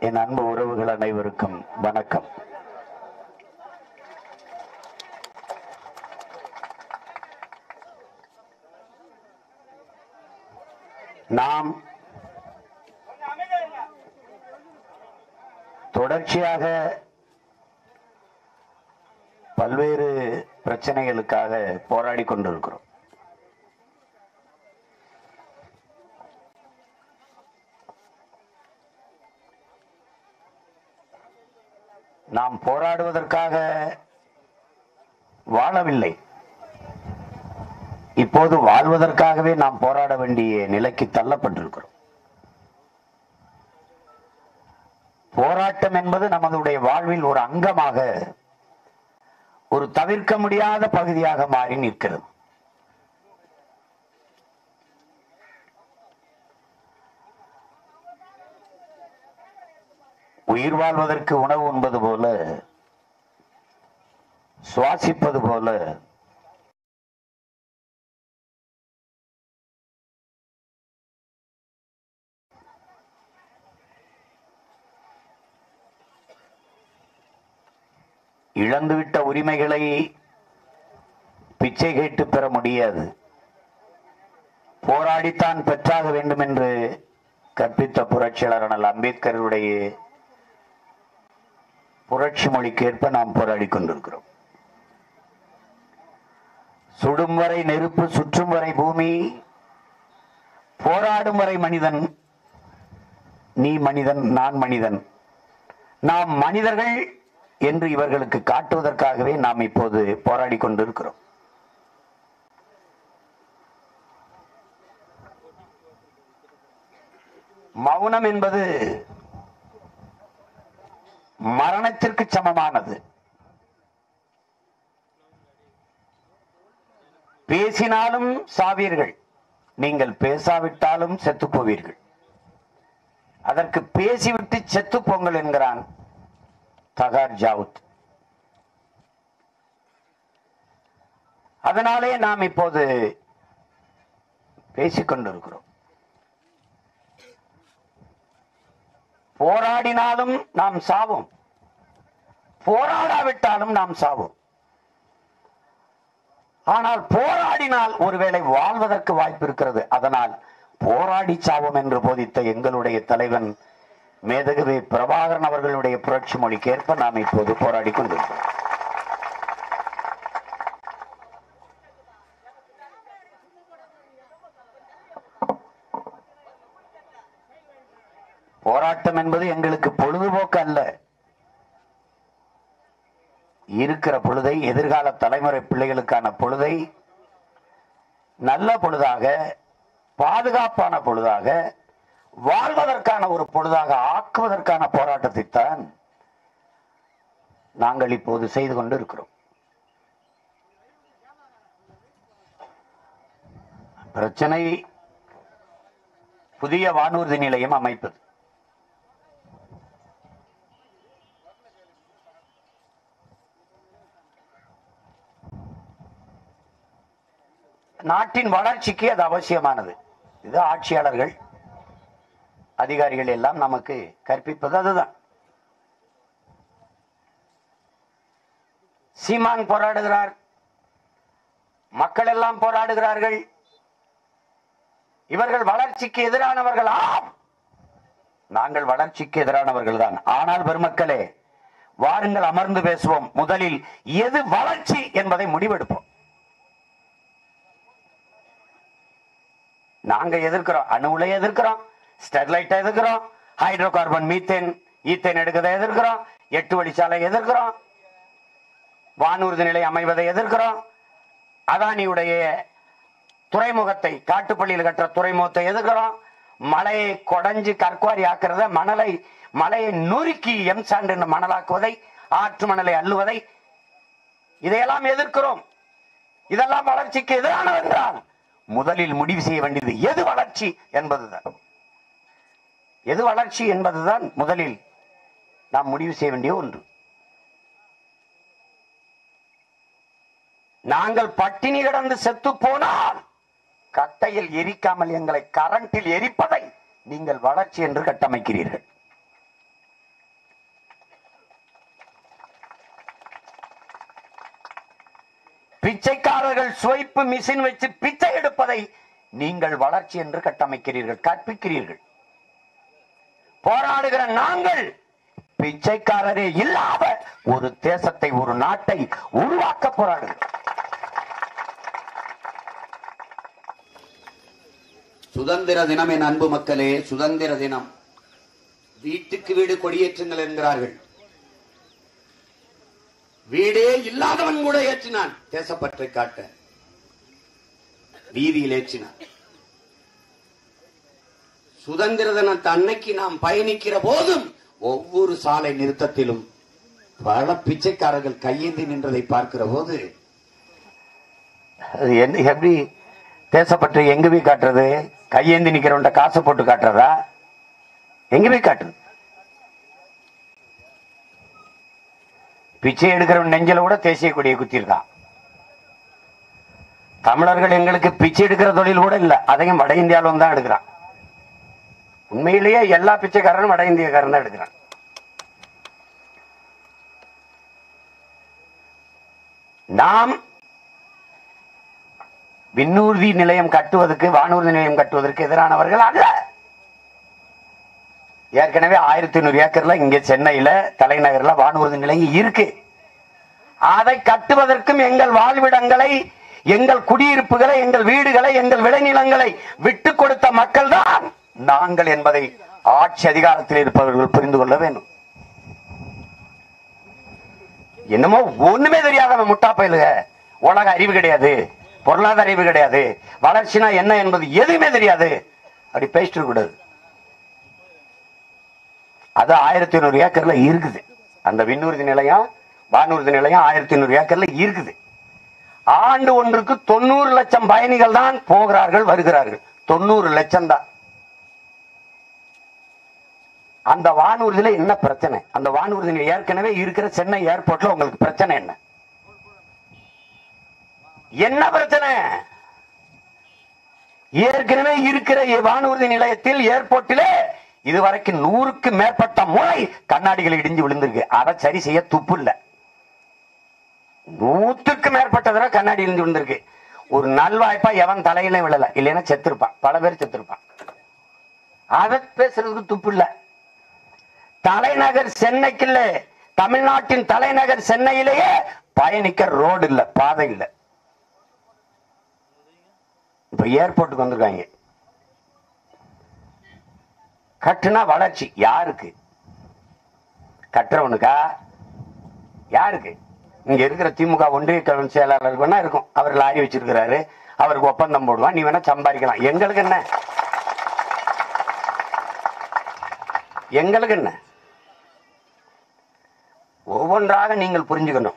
என் அன்பு உறவுகள் அனைவருக்கும் வணக்கம் நாம் தொடர்ச்சியாக பல்வேறு பிரச்சனைகளுக்காக போராடி கொண்டிருக்கிறோம் நாம் போராடுவதற்காக வாழவில்லை இப்போது வாழ்வதற்காகவே நாம் போராட வேண்டிய நிலைக்கு தள்ளப்பட்டிருக்கிறோம் போராட்டம் என்பது நமதுடைய வாழ்வில் ஒரு அங்கமாக ஒரு தவிர்க்க முடியாத பகுதியாக மாறி நிற்கிறது உயிர் வாழ்வதற்கு உணவு உண்பது போல சுவாசிப்பது போல இழந்துவிட்ட உரிமைகளை பிச்சை கேட்டு பெற முடியாது போராடித்தான் பெற்றாக வேண்டும் என்று கற்பித்த புரட்சியாளர் அண்ணல் அம்பேத்கருடைய புரட்சி மொழிக்கேற்ப நாம் போராடி கொண்டிருக்கிறோம் சுடும் வரை நெருப்பு சுற்றும் வரை பூமி போராடும் வரை மனிதன் நீ மனிதன் நான் மனிதன் நாம் மனிதர்கள் என்று இவர்களுக்கு காட்டுவதற்காகவே நாம் இப்போது போராடி கொண்டிருக்கிறோம் மௌனம் என்பது மரணத்திற்கு சமமானது பேசினாலும் சாவீர்கள் நீங்கள் பேசாவிட்டாலும் செத்துப் போவீர்கள் அதற்கு பேசிவிட்டு செத்து போங்கள் என்கிறான் தகார் ஜாவுத் அதனாலே நாம் இப்போது பேசிக் கொண்டிருக்கிறோம் போராடினாலும் நாம் சாவோம் போராடாவிட்டாலும் நாம் சாவோம் ஆனால் போராடினால் ஒருவேளை வாழ்வதற்கு வாய்ப்பு இருக்கிறது அதனால் போராடி சாவோம் என்று போதித்த எங்களுடைய தலைவன் மேதகவி பிரபாகரன் அவர்களுடைய புரட்சி மொழிக்கேற்ப நாம் இப்போது போராடி கொண்டிருக்கிறோம் போராட்டம் என்பது எங்களுக்கு பொழுதுபோக்கு அல்ல இருக்கிற பொழுதை எதிர்கால தலைமுறை பிள்ளைகளுக்கான பொழுதை நல்ல பொழுதாக பாதுகாப்பான பொழுதாக வாழ்வதற்கான ஒரு பொழுதாக ஆக்குவதற்கான போராட்டத்தை தான் நாங்கள் இப்போது செய்து கொண்டு இருக்கிறோம் பிரச்சனை புதிய வானூர்தி நிலையம் அமைப்பது நாட்டின் வளர்ச்சிக்கு அது அவசியமானது இது ஆட்சியாளர்கள் அதிகாரிகள் எல்லாம் நமக்கு கற்பிப்பது அதுதான் சீமான் போராடுகிறார் மக்கள் எல்லாம் போராடுகிறார்கள் இவர்கள் வளர்ச்சிக்கு எதிரானவர்கள் ஆம் நாங்கள் வளர்ச்சிக்கு எதிரானவர்கள் தான் ஆனால் பெருமக்களே வாருங்கள் அமர்ந்து பேசுவோம் முதலில் எது வளர்ச்சி என்பதை முடிவெடுப்போம் நாங்க எதிர்க்கிறோம் அணு உலை எதிர்க்கிறோம் ஸ்டெர்லைட் எதிர்க்கிறோம் ஹைட்ரோ கார்பன் மீத்தேன் ஈத்தேன் எடுக்கதை எதிர்க்கிறோம் எட்டு வழிச்சாலை எதிர்க்கிறோம் வானூர்தி நிலை அமைவதை எதிர்க்கிறோம் அதானியுடைய துறைமுகத்தை காட்டுப்பள்ளியில் கட்டுற துறைமுகத்தை எதிர்க்கிறோம் மலையை கொடைஞ்சு கற்குவாரி ஆக்குறத மணலை மலையை நொறுக்கி எம் சாண்டு மணலாக்குவதை ஆற்று மணலை அள்ளுவதை இதையெல்லாம் எதிர்க்கிறோம் இதெல்லாம் வளர்ச்சிக்கு எதிரானது என்றால் முதலில் முடிவு செய்ய வேண்டியது எது வளர்ச்சி என்பதுதான் எது வளர்ச்சி என்பதுதான் முதலில் நாம் முடிவு செய்ய வேண்டிய ஒன்று நாங்கள் பட்டினி கிடந்து செத்து போனால் கட்டையில் எரிக்காமல் எங்களை கரண்டில் எரிப்பதை நீங்கள் வளர்ச்சி என்று கட்டமைக்கிறீர்கள் பிச்சைக்காரர்கள் சுவைப்பு மிஷின் வச்சு பிச்சை எடுப்பதை நீங்கள் வளர்ச்சி என்று கட்டமைக்கிறீர்கள் கற்பிக்கிறீர்கள் போராடுகிற நாங்கள் பிச்சைக்காரரே இல்லாத ஒரு தேசத்தை ஒரு நாட்டை உருவாக்க போராடுகிறோம் சுதந்திர தினம் என் அன்பு மக்களே சுதந்திர தினம் வீட்டுக்கு வீடு கொடியேற்றுங்கள் என்கிறார்கள் வீடே இல்லாதவன் கூட ஏற்றினான் தேசப்பற்றை காட்ட வீதியில் ஏற்றினான் சுதந்திர தினத்தை அன்னைக்கு நாம் பயணிக்கிற போதும் ஒவ்வொரு சாலை நிறுத்தத்திலும் பல பிச்சைக்காரர்கள் கையேந்தி நின்றதை பார்க்கிற போது அது என்ன எப்படி தேசப்பற்று எங்க போய் காட்டுறது கையேந்தி நிக்கிறவன்ட்ட காசை போட்டு காட்டுறதா எங்க போய் காட்டுறது பிச்சை எடுக்கிறவன் நெஞ்சில கூட தேசிய கொடியை குத்திருக்கான் தமிழர்கள் எங்களுக்கு பிச்சை எடுக்கிற தொழில் கூட இல்ல அதையும் வட இந்தியாவில தான் எடுக்கிறான் உண்மையிலேயே எல்லா பிச்சைக்காரனும் வட இந்தியக்காரன் தான் எடுக்கிறான் நாம் விண்ணூர்தி நிலையம் கட்டுவதற்கு வானூர்தி நிலையம் கட்டுவதற்கு எதிரானவர்கள் அல்ல ஏற்கனவே ஆயிரத்தி ஐநூறு ஏக்கர்ல இங்க சென்னையில தலைநகர்ல வானூர்தி நிலையம் இருக்கு அதை கட்டுவதற்கும் எங்கள் வாழ்விடங்களை எங்கள் குடியிருப்புகளை எங்கள் வீடுகளை எங்கள் விளைநிலங்களை விட்டு கொடுத்த மக்கள் தான் நாங்கள் என்பதை ஆட்சி அதிகாரத்தில் இருப்பவர்கள் புரிந்து கொள்ள வேண்டும் என்னமோ ஒண்ணுமே தெரியாத முட்டா பயலுக உலக அறிவு கிடையாது பொருளாதார அறிவு கிடையாது வளர்ச்சினா என்ன என்பது எதுவுமே தெரியாது அப்படி பேசிட்டு இருக்க கூடாது அது ஆயிரத்தி ஐநூறு ஏக்கர்ல இருக்குது அந்த விண்ணூர்தி நிலையம் வானூர்தி நிலையம் ஆயிரத்தி ஐநூறு ஏக்கர்ல இருக்குது ஆண்டு ஒன்றுக்கு தொண்ணூறு லட்சம் பயணிகள் தான் போகிறார்கள் வருகிறார்கள் தொண்ணூறு லட்சம் தான் அந்த வானூர்தியில என்ன பிரச்சனை அந்த வானூர்தியில ஏற்கனவே இருக்கிற சென்னை ஏர்போர்ட்ல உங்களுக்கு பிரச்சனை என்ன என்ன பிரச்சனை ஏற்கனவே இருக்கிற வானூர்தி நிலையத்தில் ஏர்போர்ட்டிலே இதுவரைக்கும் நூறுக்கு மேற்பட்ட முறை கண்ணாடிகள் இடிஞ்சு விழுந்திருக்கு அதை சரி செய்ய துப்பு இல்ல நூத்துக்கு மேற்பட்ட தடவை கண்ணாடி இடிஞ்சு விழுந்திருக்கு ஒரு நல்வாய்ப்பா எவன் தலையில விழல இல்லைன்னா செத்துருப்பான் பல பேர் செத்துருப்பான் அதை பேசுறதுக்கு துப்பு இல்ல தலைநகர் சென்னைக்கு இல்ல தமிழ்நாட்டின் தலைநகர் சென்னையிலேயே பயணிக்க ரோடு இல்ல பாதை இல்ல இப்ப ஏர்போர்ட்டுக்கு வந்திருக்காங்க கட்டுனா வளர்ச்சி யாருக்கு கட்டுறவனுக்கா யாருக்கு இங்க இருக்கிற திமுக ஒன்றிய கழக செயலாளருக்கு வேணா இருக்கும் அவர் லாரி வச்சிருக்கிறாரு அவருக்கு ஒப்பந்தம் போடுவான் நீ வேணா சம்பாதிக்கலாம் எங்களுக்கு என்ன எங்களுக்கு என்ன ஒவ்வொன்றாக நீங்கள் புரிஞ்சுக்கணும்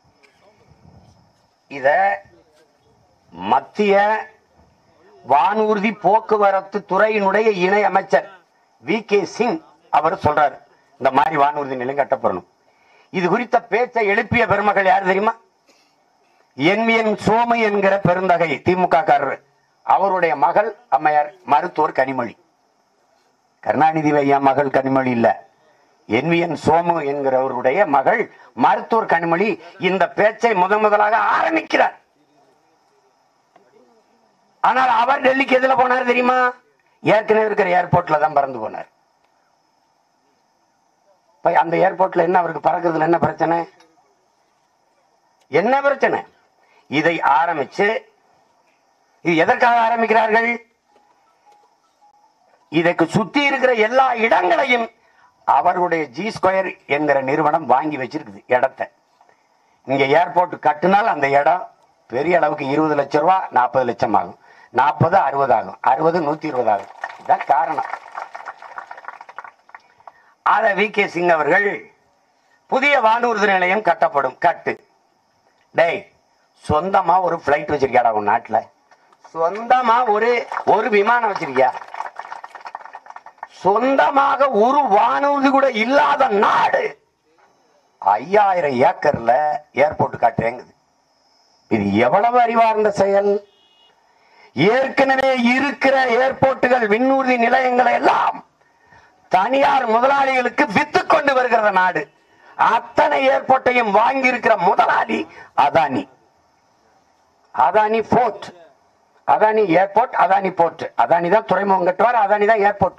இத மத்திய வானூர்தி போக்குவரத்து துறையினுடைய இணை அமைச்சர் வி கே சிங் அவர் சொல்றாரு இந்த மாதிரி வானூர்தி நிலையம் கட்டப்படணும் இது குறித்த பேச்சை எழுப்பிய பெருமகள் யார் தெரியுமா என்விஎன் சோமு என்கிற பெருந்தகை திமுக காரர் அவருடைய மகள் அம்மையார் மருத்துவர் கனிமொழி கருணாநிதி ஐயா மகள் கனிமொழி இல்ல என்விஎன் சோமு என்கிறவருடைய மகள் மருத்துவர் கனிமொழி இந்த பேச்சை முதன் முதலாக ஆரம்பிக்கிறார் ஆனால் அவர் டெல்லிக்கு எதுல போனார் தெரியுமா ஏற்கனவே இருக்கிற ஏர்போர்ட்ல தான் பறந்து போனார் இப்ப அந்த ஏர்போர்ட்ல என்ன அவருக்கு பறக்கிறதுல என்ன பிரச்சனை என்ன பிரச்சனை இதை ஆரம்பிச்சு இது எதற்காக ஆரம்பிக்கிறார்கள் இதற்கு சுத்தி இருக்கிற எல்லா இடங்களையும் அவர்களுடைய ஜி ஸ்கொயர் என்கிற நிறுவனம் வாங்கி வச்சிருக்குது இடத்தை இங்க ஏர்போர்ட் கட்டினால் அந்த இடம் பெரிய அளவுக்கு இருபது லட்சம் ரூபா நாற்பது லட்சம் ஆகும் நாற்பது அறுபது ஆகும் அறுபது நூத்தி இருபது ஆகும் இதான் காரணம் அத வி கே சிங் அவர்கள் புதிய வானூர்தி நிலையம் கட்டப்படும் கட்டு டேய் சொந்தமா ஒரு பிளைட் வச்சிருக்கியாடா உன் நாட்டுல சொந்தமா ஒரு ஒரு விமானம் வச்சிருக்கியா சொந்தமாக ஒரு வானூர்தி கூட இல்லாத நாடு ஐயாயிரம் ஏக்கர்ல ஏர்போர்ட் காட்டுறேங்குது இது எவ்வளவு அறிவார்ந்த செயல் ஏற்கனவே இருக்கிற ஏர்போர்ட்டுகள் விண்ணூர்தி நிலையங்களை எல்லாம் தனியார் முதலாளிகளுக்கு வித்து கொண்டு வருகிற நாடு அத்தனை ஏர்போர்ட்டையும் வாங்கி இருக்கிற முதலாளி Adani Adani port Adani airport Adani port Adani தான் துறைமுகம் கட்டுவார் அதானி தான் ஏர்போர்ட்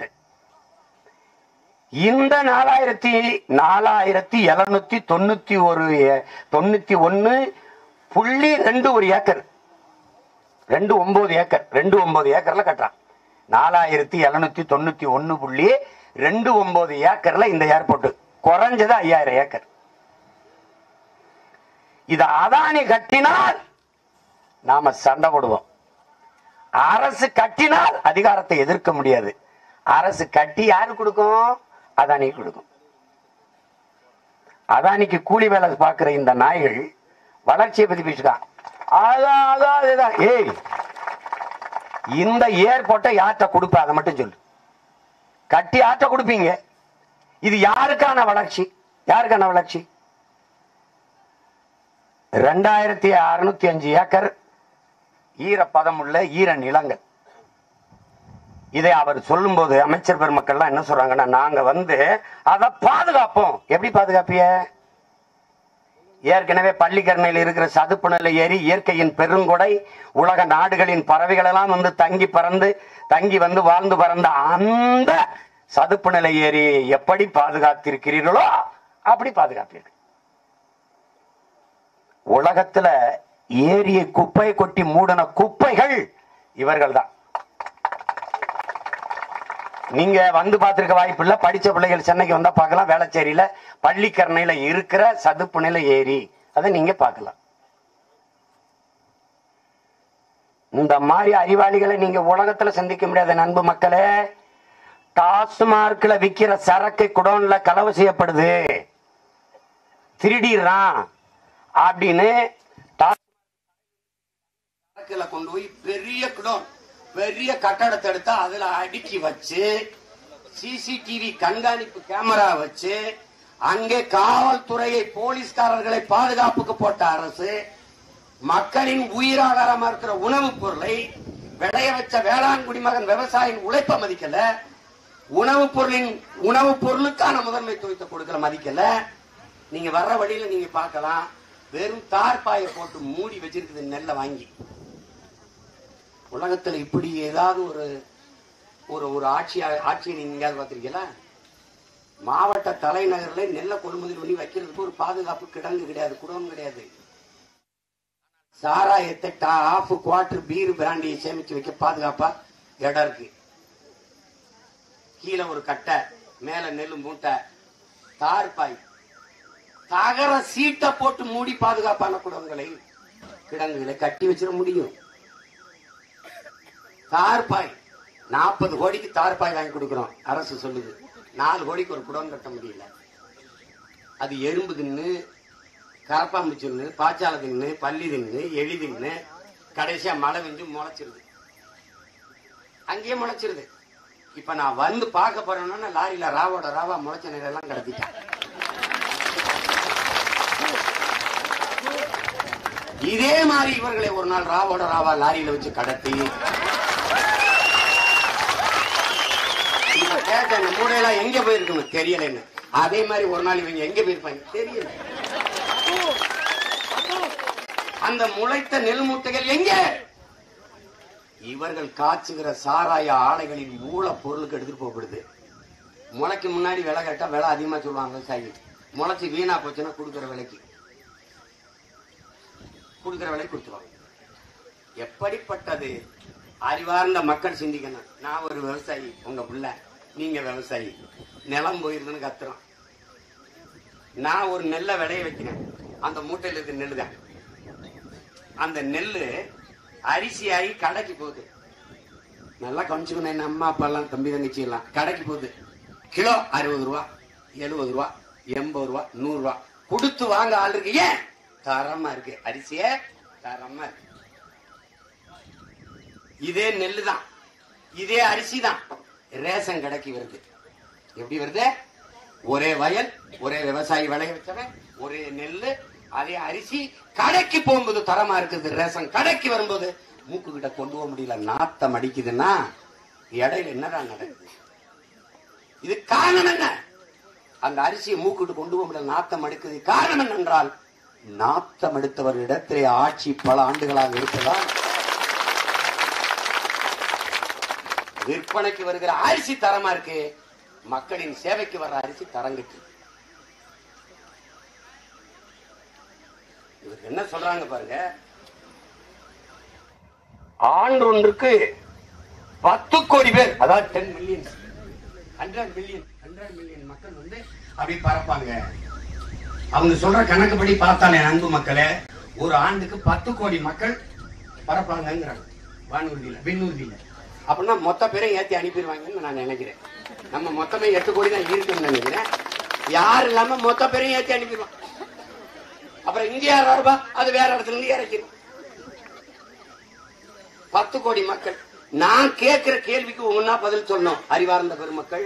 இந்த நாலாயிரத்தி நாலாயிரத்தி எழுநூத்தி தொண்ணூத்தி ஒரு ஏ- தொண்ணூத்தி ஒன்னு புள்ளி ரெண்டு ஒரு ஏக்கர் ரெண்டு ஒன்பது ஏக்கர் ரெண்டு ஒன்பது ஏக்கர்ல கட்டுறான் நாலாயிரத்தி எழுநூத்தி தொண்ணூத்தி ஒன்னு புள்ளி ரெண்டு ஒன்பது ஏக்கர்ல இந்த ஏர்போர்ட் குறைஞ்சது ஐயாயிரம் ஏக்கர் இத அதானி கட்டினால் நாம சண்டை போடுவோம் அரசு கட்டினால் அதிகாரத்தை எதிர்க்க முடியாது அரசு கட்டி யாரு கொடுக்கும் அதானி கொடுக்கும் அதானிக்கு கூலி வேலை பார்க்கிற இந்த நாய்கள் வளர்ச்சியை பத்தி பேசுறான் அதான் அதான் அதுதான் ஏய் இந்த ஏர்போர்ட்டை யார்கிட்ட கொடுப்ப அதை மட்டும் சொல்லு கட்டி யார்கிட்ட கொடுப்பீங்க இது யாருக்கான வளர்ச்சி யாருக்கான வளர்ச்சி ரெண்டாயிரத்தி அறுநூத்தி அஞ்சு ஏக்கர் ஈரப்பதம் உள்ள ஈர நிலங்கள் இதை அவர் சொல்லும்போது அமைச்சர் பெருமக்கள்லாம் என்ன சொல்றாங்கன்னா நாங்க வந்து அதை பாதுகாப்போம் எப்படி பாதுகாப்பிய ஏற்கனவே பள்ளிக்கரணையில் இருக்கிற சதுப்பு நிலை ஏறி இயற்கையின் பெருங்கொடை உலக நாடுகளின் பறவைகள் எல்லாம் வந்து தங்கி பறந்து தங்கி வந்து வாழ்ந்து பறந்த அந்த சதுப்பு நிலை ஏரியை எப்படி பாதுகாத்திருக்கிறீர்களோ அப்படி பாதுகாப்பீர்கள் உலகத்துல ஏரியை குப்பை கொட்டி மூடின குப்பைகள் இவர்கள் தான் நீங்க வந்து பார்த்திருக்க வாய்ப்பு இல்ல படிச்ச பிள்ளைகள் சென்னைக்கு வந்தா பார்க்கலாம் வேளச்சேரியில பள்ளிக்கரணையில இருக்கிற சதுப்பு நிலை ஏரி அதை நீங்க பார்க்கலாம் இந்த மாதிரி அறிவாளிகளை நீங்க உலகத்துல சந்திக்க முடியாத நண்பு மக்களே டாஸ்மார்க்ல விக்கிற சரக்கு குடோன்ல களவு செய்யப்படுது திருடிடுறான் அப்படின்னு டா- சரக்குல கொண்டு போய் பெரிய குடோன் பெரிய கட்டடத்தை எடுத்து அதுல அடுக்கி வச்சு சிசிடிவி கண்காணிப்பு கேமரா வச்சு அங்கே காவல்துறையை போலீஸ்காரர்களை பாதுகாப்புக்கு போட்ட அரசு மக்களின் உயிராதாரமா இருக்கிற உணவுப் பொருளை விளைய வச்ச வேளாண் குடிமகன் விவசாயியின் உழைப்ப மதிக்கல உணவுப் பொருளின் உணவுப் பொருளுக்கான முதன்மைத்துவத்தை கொடுக்கற மதிக்கல நீங்க வர்ற வழியில நீங்க பார்க்கலாம் வெறும் தார்பாயை போட்டு மூடி வச்சிருக்குது நெல்லை வாங்கி உலகத்துல இப்படி ஏதாவது ஒரு ஒரு ஒரு ஆட்சி ஆட்சியை நீங்க எங்கேயாவது பார்த்திருக்கீங்களா மாவட்ட தலைநகர்ல நெல்லை கொள்முதல் பண்ணி வைக்கிறதுக்கு ஒரு பாதுகாப்பு கிடங்கு கிடையாது குடோன் கிடையாது சாராயத்தை ஆஃப் குவார்டர் பீர் பிராண்டியை சேமிச்சு வைக்க பாதுகாப்பா இடம் இருக்கு கீழே ஒரு கட்டை மேல நெல்லு மூட்டை தார்பாய் தகர சீட்டை போட்டு மூடி பாதுகாப்பான குடங்களை கிடங்குகளை கட்டி வச்சிட முடியும் தார்பாய் நாற்பது கோடிக்கு தார்பாய் வாங்கி கொடுக்கிறோம் அரசு சொல்லுது நாலு கோடிக்கு ஒரு குடம் கட்ட முடியல அது எறும்பு தின்னு கரப்பாம்பு தின்னு பாச்சால தின்னு பள்ளி தின்னு எலி தின்னு கடைசியா மழை வெஞ்சு முளைச்சிருது அங்கேயே முளைச்சிருது இப்ப நான் வந்து பார்க்க போறேன்னா லாரியில ராவோட ராவா முளைச்ச நிலையெல்லாம் கிடத்திட்டேன் இதே மாதிரி இவர்களை ஒரு நாள் ராவோட ராவா லாரியில வச்சு கடத்தி இப்ப கேட்டேன் இந்த மூடையெல்லாம் எங்க போயிருக்கணும் தெரியலன்னு அதே மாதிரி ஒரு நாள் இவங்க எங்க போயிருப்பாங்க தெரியல அந்த முளைத்த நெல் மூட்டைகள் எங்க இவர்கள் காய்ச்சுகிற சாராய ஆலைகளின் மூல பொருளுக்கு எடுத்துட்டு போகப்படுது முளைக்கு முன்னாடி விலை கேட்டா விலை அதிகமா சொல்லுவாங்க விவசாயி முளைச்சு வீணா போச்சுன்னா கொடுக்குற விலைக்கு கொடுக்குற விலை கொடுத்துருவாங்க எப்படிப்பட்டது அறிவார்ந்த மக்கள் சிந்திக்கணும் நான் ஒரு விவசாயி உங்க புள்ள நீங்க விவசாயி நிலம் போயிருதுன்னு கத்துறோம் நான் ஒரு நெல்லை விளைய வைக்கிறேன் அந்த மூட்டையில இருக்க நெல்லு தான் அந்த நெல்லு அரிசி ஆகி கடைக்கு போகுது நல்லா கவனிச்சுக்கணும் என் அம்மா அப்பா எல்லாம் தம்பி தங்கச்சி எல்லாம் கடைக்கு போகுது கிலோ அறுபது ரூபா எழுபது ரூபா எண்பது ரூபா நூறு ரூபா கொடுத்து வாங்க ஆள் இருக்கு ஏன் தரமா இருக்கு அரிசியே தரமா இருக்கு இதே நெல்லு தான் இதே அரிசி தான் ரேஷன் கடைக்கு வருது எப்படி வருது ஒரே வயல் ஒரே விவசாயி விளைய வச்சவன் ஒரே நெல்லு அதே அரிசி கடைக்கு போகும்போது தரமா இருக்குது ரேஷன் கடைக்கு வரும்போது மூக்கு கிட்ட கொண்டு போக முடியல நாத்தம் அடிக்குதுன்னா இடையில என்னதான் நடக்குது இது காரணம் என்ன அந்த அரிசியை மூக்கிட்டு கொண்டு போக முடியல நாத்தம் அடிக்குது காரணம் என்னென்றால் நாத்தம் எடுத்தவர்களிடத்திலே ஆட்சி பல ஆண்டுகளாக இருப்பதால் விற்பனைக்கு வருகிற அரிசி தரமா இருக்கு மக்களின் சேவைக்கு வர்ற அரிசி தரங்கட்டு இவர் என்ன சொல்றாங்க பாருங்க ஆண்டு ஒன்றுக்கு பத்து கோடி பேர் அதாவது ten million hundred million hundred million மக்கள் வந்து அப்படி பறப்பாங்க அவங்க சொல்ற கணக்குப்படி பார்த்தாலே அன்பு மக்களே ஒரு ஆண்டுக்கு பத்து கோடி மக்கள் பறப்பாங்கிறாங்க வானூர்தியில விண்ணூர்தியில அப்படின்னா மொத்த பேரையும் ஏத்தி அனுப்பிடுவாங்கன்னு நான் நினைக்கிறேன் நம்ம மொத்தமே எட்டு கோடி தான் இருக்குன்னு நினைக்கிறேன் யார் இல்லாம மொத்த பேரையும் ஏத்தி அனுப்பிடுவான் அப்புறம் இங்க யார் வருவா அது வேற இடத்துல இருந்து இறக்கிடும் பத்து கோடி மக்கள் நான் கேட்கிற கேள்விக்கு ஒவ்வொன்னா பதில் சொன்னோம் அறிவார்ந்த பெருமக்கள்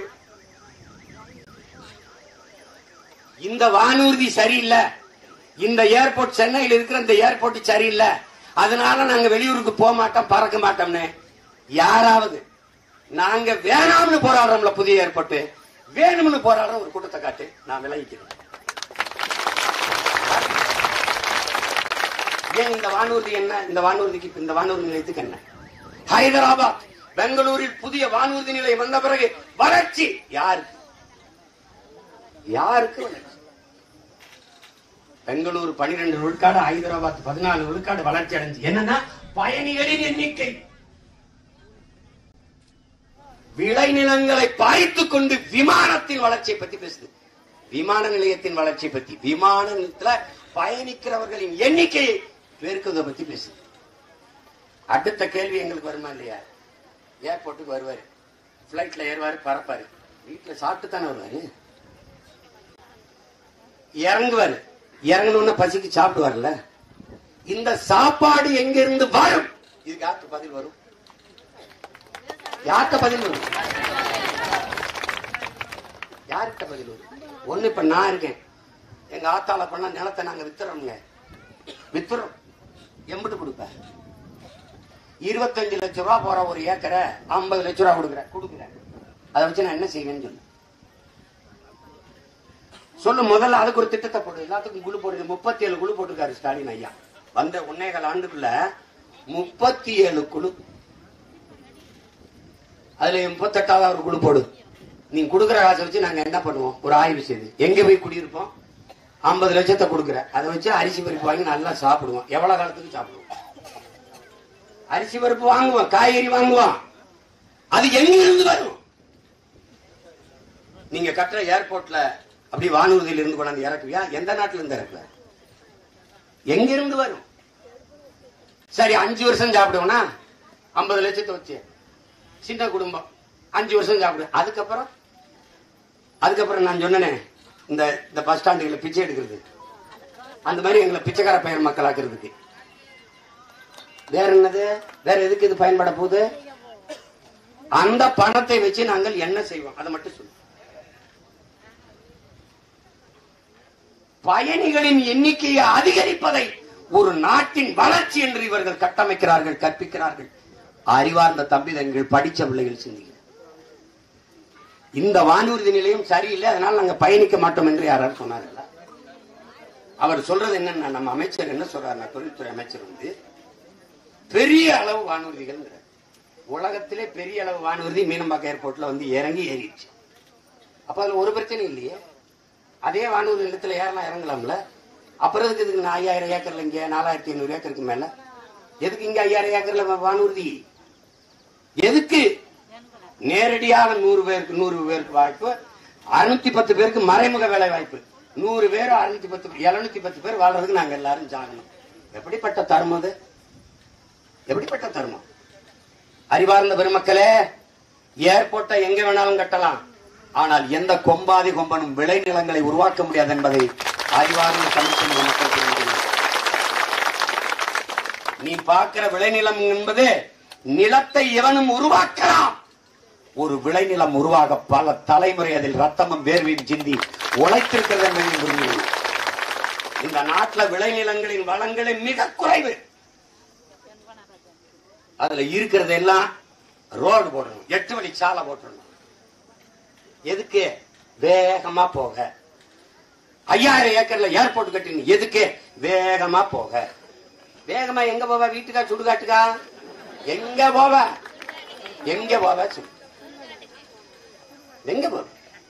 இந்த வானூர்தி சரியில்லை இந்த ஏர்போர்ட் சென்னையில் இருக்கிற இந்த ஏர்போர்ட் சரியில்லை அதனால நாங்க வெளியூருக்கு போக மாட்டோம் பறக்க மாட்டோம்னு யாராவது நாங்க வேணாம்னு போராடுறோம்ல புதிய ஏர்போர்ட் வேணும்னு போராடுற ஒரு கூட்டத்தை காட்டு நான் விலகிக்கிறேன் ஏன் இந்த வானூர்தி என்ன இந்த வானூர்திக்கு இப்ப இந்த வானூர்தி நிலையத்துக்கு என்ன ஹைதராபாத் பெங்களூரில் புதிய வானூர்தி நிலையம் வந்த பிறகு வளர்ச்சி யாருக்கு யாருக்கு வளர்ச்சி பெங்களூரு பனிரெண்டு விழுக்காடு ஹைதராபாத் பதினாலு விழுக்காடு வளர்ச்சி அடைஞ்சு என்னன்னா பயணிகளின் எண்ணிக்கை விளைநிலங்களை பாய்த்துக் கொண்டு விமானத்தின் வளர்ச்சியை பத்தி பேசுது விமான நிலையத்தின் வளர்ச்சியை பத்தி விமான நிலையத்துல பயணிக்கிறவர்களின் எண்ணிக்கையை பெருக்குவதை பத்தி பேசுது அடுத்த கேள்வி எங்களுக்கு வருமா இல்லையா ஏர்போர்ட்டுக்கு வருவாரு பிளைட்ல ஏறுவாரு பறப்பாரு வீட்டுல சாப்பிட்டு தானே வருவாரு இறங்குவாரு இறங்கணும்னு பசிக்கு சாப்பிடுவார்ல இந்த சாப்பாடு எங்க இருந்து வரும் இதுக்கு யாருக்கு பதில் வரும் யார்கிட்ட பதில் வரும் யார்கிட்ட பதில் வரும் ஒண்ணு இப்ப நான் இருக்கேன் எங்க ஆத்தால பண்ண நிலத்தை நாங்க வித்துறோம்ங்க வித்துறோம் எம்பிட்டு கொடுப்பேன் இருபத்தஞ்சு லட்சம் ரூபா போற ஒரு ஏக்கரை ஐம்பது லட்சம் ரூபா கொடுக்குறேன் கொடுக்குறேன் அதை வச்சு நான் என்ன செய்வேன்னு சொல்லு சொல்லு முதல்ல அதுக்கு ஒரு திட்டத்தை போடு எல்லாத்துக்கும் குழு போடுது முப்பத்தி ஏழு குழு போட்டிருக்காரு ஸ்டாலின் ஐயா வந்த ஒன்னேகால் ஆண்டுக்குள்ள முப்பத்தி ஏழு குழு அதுல முப்பத்தெட்டாவது ஒரு குழு போடு நீ கொடுக்குற காசை வச்சு நாங்க என்ன பண்ணுவோம் ஒரு ஆய்வு செய்து எங்க போய் குடியிருப்போம் ஐம்பது லட்சத்தை கொடுக்குற அதை வச்சு அரிசி பருப்பு வாங்கி நல்லா சாப்பிடுவோம் எவ்வளவு காலத்துக்கு சாப்பிடுவோம் அரிசி பருப்பு வாங்குவோம் காய்கறி வாங்குவோம் அது எங்க இருந்து வரும் நீங்க கட்டுற ஏர்போர்ட்ல அப்படி வானூர்தியில இருந்து கொண்டாந்து இறக்குவியா எந்த நாட்டுல இருந்து இறக்குவ எங்க இருந்து வரும் சரி அஞ்சு வருஷம் சாப்பிடுவோம்னா ஐம்பது லட்சத்தை வச்சு சின்ன குடும்பம் அஞ்சு வருஷம் சாப்பிடு அதுக்கப்புறம் அதுக்கப்புறம் நான் சொன்னனே இந்த இந்த பஸ் ஸ்டாண்டுகளை பிச்சை எடுக்கிறது அந்த மாதிரி எங்களை பிச்சைக்கார பெயர் மக்களாக்குறதுக்கு வேற என்னது வேற எதுக்கு இது பயன்பட போகுது அந்த பணத்தை வச்சு நாங்கள் என்ன செய்வோம் அதை மட்டும் சொல்லு பயணிகளின் எண்ணிக்கையை அதிகரிப்பதை ஒரு நாட்டின் வளர்ச்சி என்று இவர்கள் கட்டமைக்கிறார்கள் கற்பிக்கிறார்கள் அறிவார்ந்த தம்பிதங்கள் படிச்ச பிள்ளைகள் சிந்திக்க இந்த வானூர்தி நிலையம் சரியில்லை அதனால நாங்க பயணிக்க மாட்டோம் என்று யாராவது சொன்னார்களா அவர் சொல்றது என்னன்னா நம்ம அமைச்சர் என்ன சொல்றாருன்னா தொழில்துறை அமைச்சர் வந்து பெரிய அளவு வானூர்திகள் உலகத்திலே பெரிய அளவு வானூர்தி மீனம்பாக்கம் ஏர்போர்ட்ல வந்து இறங்கி ஏறிடுச்சு அப்ப அதுல ஒரு பிரச்சனை இல்லையே அதே வானூர்தி நிலத்துல ஏறலாம் இறங்கலாம்ல அப்புறம் எதுக்கு இதுக்கு நான் ஐயாயிரம் ஏக்கர்ல இங்க நாலாயிரத்தி ஐநூறு ஏக்கருக்கு மேல எதுக்கு இங்க ஐயாயிரம் ஏக்கர்ல வா- வானூர்தி எதுக்கு நேரடியாக நூறு பேருக்கு நூறு பேருக்கு வாய்ப்பு அறுநூத்தி பத்து பேருக்கு மறைமுக வேலை வாய்ப்பு நூறு பேர் அறுநூத்தி பத்து எழுநூத்தி பத்து பேர் வாழ்றதுக்கு நாங்க எல்லாரும் சாகணும் எப்படிப்பட்ட தர்மம் அது எப்படிப்பட்ட தர்மம் அறிவார்ந்த பெருமக்களே ஏர்போர்ட்டை எங்க வேணாலும் கட்டலாம் ஆனால் எந்த கொம்பாதி கொம்பனும் விளைநிலங்களை உருவாக்க முடியாது என்பதை அறிவார்ந்த தமிழ்ச்சங்க மக்கள் தெரிந்து கொள்ளுங்கள். நீ பார்க்கிற விளைநிலம் என்பது நிலத்தை எவனும் உருவாக்கலாம் ஒரு விளைநிலம் உருவாக பல தலைமுறை அதில் ரத்தமும் வேர்வையும் சிந்தி உழைத்திருக்கிறது என்பதை புரிந்து கொள். இந்த நாட்டுல விளைநிலங்களின் வளங்களே மிக குறைவு அதுல இருக்கிறது எல்லாம் ரோடு போடணும் எட்டு வழி சாலை போட்டுறணும் எதுக்கு வேகமா போக ஐயாயிரம் ஏக்கர்ல ஏர்போர்ட் கட்டின எதுக்கு வேகமா போக வேகமா எங்க போவ வீட்டுக்கா சுடுகாட்டுக்கா எங்க போவ எங்க போவ சொல்லு எங்க போவ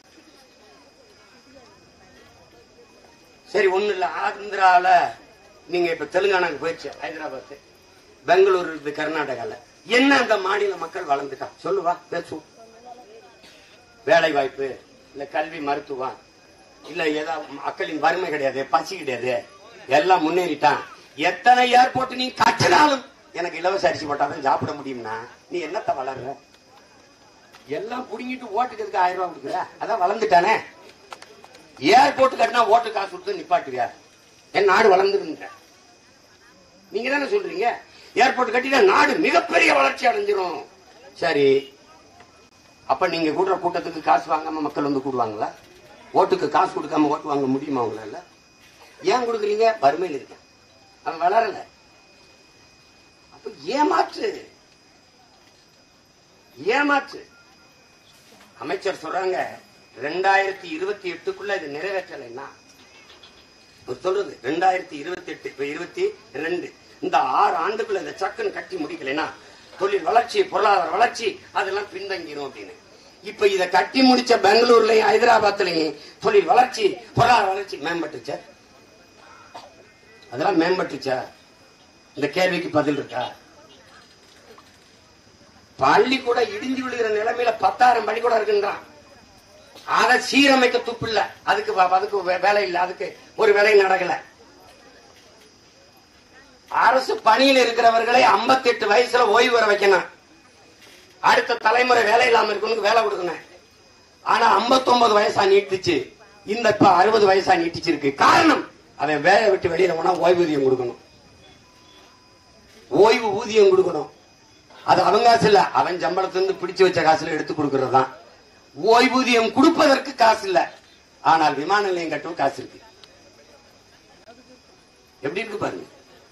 சரி ஒண்ணு இல்ல ஆந்திரால நீங்க இப்ப தெலுங்கானாக்கு போயிடுச்சு ஹைதராபாத் பெங்களூர் இருக்குது கர்நாடகால என்ன அந்த மாநில மக்கள் வளர்ந்துட்டா சொல்லுவா பேசுவோம் வேலை வாய்ப்பு இல்ல கல்வி மருத்துவம் இல்ல ஏதாவது மக்களின் வறுமை கிடையாது பசி கிடையாது எல்லாம் முன்னேறிட்டான் எத்தனை ஏர்போர்ட் நீ கட்டினாலும் எனக்கு இலவச அரிசி போட்டாதான் சாப்பிட முடியும்னா நீ என்னத்த வளர்ற எல்லாம் புடுங்கிட்டு ஓட்டுக்கு எதுக்கு ஆயிரம் ரூபாய் கொடுக்குற அதான் வளர்ந்துட்டானே ஏர்போர்ட் கட்டினா ஓட்டு காசு கொடுத்து நிப்பாட்டுவியா என் நாடு வளர்ந்துருங்க நீங்க தானே சொல்றீங்க ஏர்போர்ட் கட்டினா நாடு மிகப்பெரிய வளர்ச்சி அடைஞ்சிரும் சரி அப்ப நீங்க கூடுற கூட்டத்துக்கு காசு வாங்காம மக்கள் வந்து கூடுவாங்களா ஓட்டுக்கு காசு கொடுக்காம ஓட்டு வாங்க முடியுமா உங்களால ஏன் கொடுக்குறீங்க வறுமையில் இருக்க அவன் வளரல அப்ப ஏமாற்று ஏமாற்று அமைச்சர் சொல்றாங்க ரெண்டாயிரத்தி இருபத்தி எட்டுக்குள்ள இது நிறைவேற்றலைன்னா அவர் சொல்றது ரெண்டாயிரத்தி இருபத்தி எட்டு இப்ப இருபத்தி ரெண்டு இந்த ஆறு ஆண்டுக்குள்ள இந்த சக்குன்னு கட்டி முடிக்கலைன்னா தொழில் வளர்ச்சி பொருளாதார வளர்ச்சி அதெல்லாம் பின்தங்கிரும் அப்படின்னு இப்ப இத கட்டி முடிச்ச பெங்களூர்லயும் ஹைதராபாத்லயும் தொழில் வளர்ச்சி பொருளாதார வளர்ச்சி மேம்பட்டுச்சா அதெல்லாம் மேம்பட்டுச்சா இந்த கேள்விக்கு பதில் இருக்கா பள்ளி கூட இடிஞ்சு விழுகிற நிலைமையில பத்தாயிரம் பள்ளிக்கூடம் இருக்குன்றான் அதை சீரமைக்க துப்பு இல்ல அதுக்கு வ- அதுக்கு வே- வேலை இல்ல அதுக்கு ஒரு வேலை நடக்கல அரசு பணியில் இருக்கிறவர்களை 58 வயசுல ஓய்வு வர வைக்கணும் அடுத்த தலைமுறை வேலை இல்லாம இருக்கணும் வேலை கொடுக்கணும் ஆனா 59 வயசா நீட்டிச்சு இந்த இப்ப அறுபது வயசா நீட்டிச்சிருக்கு காரணம் அவன் வேலை விட்டு வெளியில போனா ஓய்வூதியம் கொடுக்கணும் ஓய்வு ஊதியம் கொடுக்கணும் அது அவங்க காசு இல்ல அவன் சம்பளத்திலிருந்து பிடிச்சு வச்ச காசுல எடுத்து கொடுக்கறது தான் ஓய்வூதியம் கொடுப்பதற்கு காசு இல்ல ஆனால் விமான நிலையம் கட்டவும் காசு இருக்கு எப்படி இருக்கு பாருங்க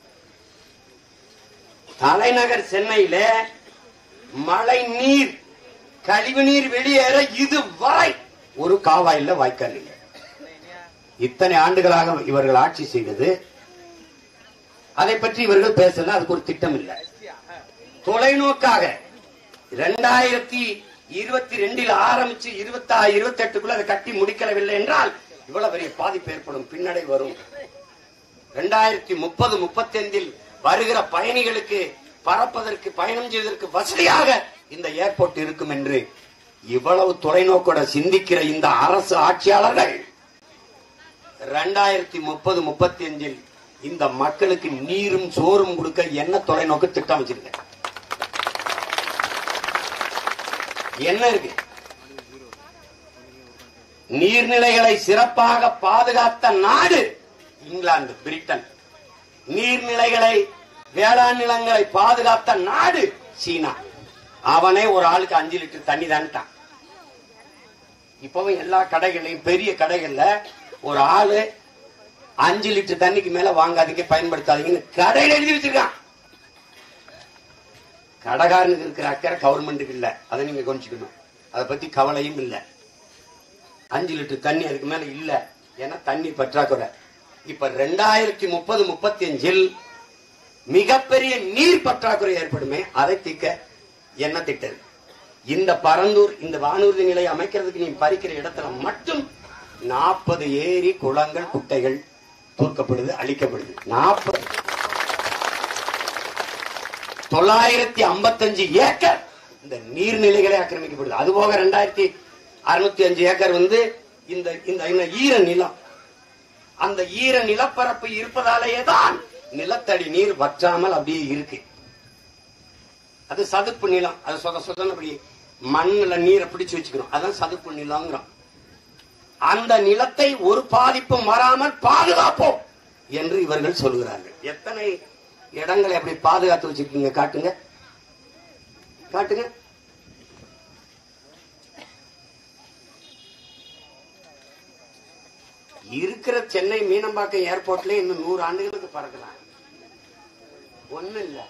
தலைநகர் சென்னையில மழை நீர் கழிவு நீர் வெளியேற இதுவரை ஒரு காவாயில்ல வாய்க்கால் இல்லை இத்தனை ஆண்டுகளாக இவர்கள் ஆட்சி செய்தது அதை பற்றி இவர்கள் பேசல அதுக்கு ஒரு திட்டம் இல்லை தொலைநோக்காக இரண்டாயிரத்தி இருபத்தி ரெண்டில் ஆரம்பிச்சு இருபத்தி இருபத்தி எட்டுக்குள்ள அதை கட்டி முடிக்கவில்லை என்றால் இவ்வளவு பெரிய பாதிப்பு ஏற்படும் பின்னடை வரும் இரண்டாயிரத்தி முப்பது முப்பத்தி ஐந்தில் வருகிற பயணிகளுக்கு பறப்பதற்கு பயணம் செய்வதற்கு வசதியாக இந்த ஏர்போர்ட் இருக்கும் என்று இவ்வளவு தொலைநோக்கோட சிந்திக்கிற இந்த அரசு ஆட்சியாளர்கள் ரெண்டாயிரத்தி முப்பது முப்பத்தி அஞ்சில் இந்த மக்களுக்கு நீரும் சோறும் கொடுக்க என்ன தொலைநோக்கு திட்டம் வச்சிருக்க என்ன இருக்கு நீர்நிலைகளை சிறப்பாக பாதுகாத்த நாடு இங்கிலாந்து பிரிட்டன் நீர்நிலைகளை வேளாண் நிலங்களை பாதுகாத்த நாடு சீனா அவனே ஒரு ஆளுக்கு அஞ்சு லிட்டர் தண்ணி தான்ட்டான் இப்பவும் எல்லா கடைகள்லயும் பெரிய கடைகள்ல ஒரு ஆளு அஞ்சு லிட்டர் தண்ணிக்கு மேல வாங்காதீங்க பயன்படுத்தாதீங்கன்னு கடையில எழுதி வச்சிருக்கான் கடைக்காரனுக்கு இருக்கிற அக்கறை கவர்மெண்ட்டுக்கு இல்ல அதை நீங்க கொஞ்சிக்கணும் அதை பத்தி கவலையும் இல்ல அஞ்சு லிட்டர் தண்ணி அதுக்கு மேல இல்ல ஏன்னா தண்ணி பற்றாக்குறை இப்ப ரெண்டாயிரத்தி முப்பது முப்பத்தி அஞ்சில் மிகப்பெரிய நீர் பற்றாக்குறை ஏற்படுமே அதை தீர்க்க என்ன திட்டம் இந்த பரந்தூர் இந்த வானூர்தி நிலையை அமைக்கிறதுக்கு நீ பறிக்கிற இடத்துல மட்டும் நாற்பது ஏரி குளங்கள் குட்டைகள் தூர்க்கப்படுது அழிக்கப்படுது நாற்பது தொள்ளாயிரத்தி ஐம்பத்தஞ்சு ஏக்கர் இந்த நீர்நிலைகளே ஆக்கிரமிக்கப்படுது அது போக ரெண்டாயிரத்தி அறுநூத்தி அஞ்சு ஏக்கர் வந்து இந்த இந்த இந்த ஈர நிலம் அந்த ஈர நிலப்பரப்பு இருப்பதாலேயே தான் நிலத்தடி நீர் வற்றாமல் அப்படியே இருக்கு அது சதுப்பு நிலம் அது சொத சொதன்னு அப்படி மண்ணுல நீரை பிடிச்சு வச்சுக்கிறோம் அதான் சதுப்பு நிலங்கிறோம் அந்த நிலத்தை ஒரு பாதிப்பும் வராமல் பாதுகாப்போம் என்று இவர்கள் சொல்கிறார்கள் எத்தனை இடங்களை அப்படி பாதுகாத்து வச்சிருக்கீங்க காட்டுங்க காட்டுங்க இருக்கிற சென்னை மீனம்பாக்கம் ஏர்போர்ட்ல இன்னும் நூறு ஆண்டுகளுக்கு பறக்கலாம் ஒண்ணு இல்ல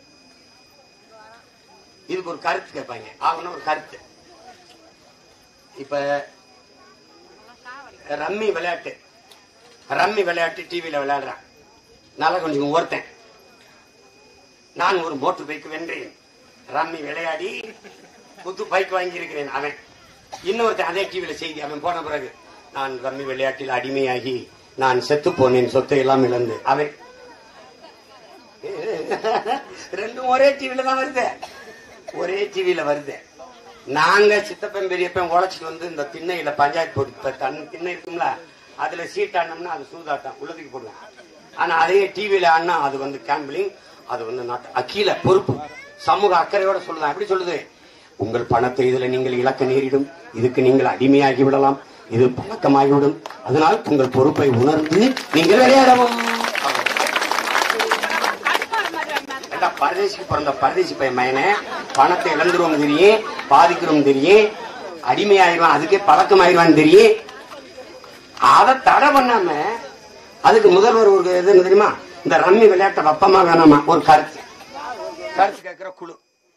இதுக்கு ஒரு கருத்து கேட்பாங்க ஆகணும் ஒரு கருத்து இப்ப ரம்மி விளையாட்டு ரம்மி விளையாட்டு டிவியில விளையாடுறான் நல்லா கொஞ்சம் ஒருத்தன் நான் ஒரு மோட்டர் பைக் வென்றேன் ரம்மி விளையாடி புது பைக் வாங்கி இருக்கிறேன் அவன் இன்னொருத்தன் அதே டிவியில செய்தி அவன் போன பிறகு நான் ரம்மி விளையாட்டில் அடிமையாகி நான் செத்து போனேன் சொத்தை எல்லாம் இழந்து அவன் ரெண்டும் ஒரே டிவில தான் வருது ஒரே டிவில வருது நாங்க சித்தப்பன் பெரியப்பன் உழைச்சிட்டு வந்து இந்த திண்ணையில பஞ்சாயத்து போட்டு இப்ப தன் திண்ணை இருக்கும்ல அதுல சீட் ஆடினோம்னா அது சூதாட்டம் உள்ளதுக்கு போடுவோம் ஆனா அதே டிவியில ஆடினா அது வந்து கேம்பிளிங் அது வந்து நாட்டு அக்கீல பொறுப்பு சமூக அக்கறையோட சொல்லுதான் எப்படி சொல்லுது உங்கள் பணத்தை இதுல நீங்கள் இழக்க நேரிடும் இதுக்கு நீங்கள் அடிமையாகி விடலாம் இது பழக்கமாகிவிடும் அதனால் உங்கள் பொறுப்பை உணர்ந்து நீங்கள் விளையாடவும் ஏண்டா, பரதேசிக்கு பிறந்த பரதேசி பையன் மயனே பணத்தை இழந்துருவோம் தெரியும் பாதிக்கிறோம் தெரியும் அடிமையாயிருவான் அதுக்கே பழக்கமாயிருவான் தெரியும் அதை தடை பண்ணாம அதுக்கு முதல்வர் ஒரு இது என்ன தெரியுமா இந்த ரம்மி விளையாட்டை வப்பமா வேணாமா ஒரு கருத்து கருத்து கேட்கிற குழு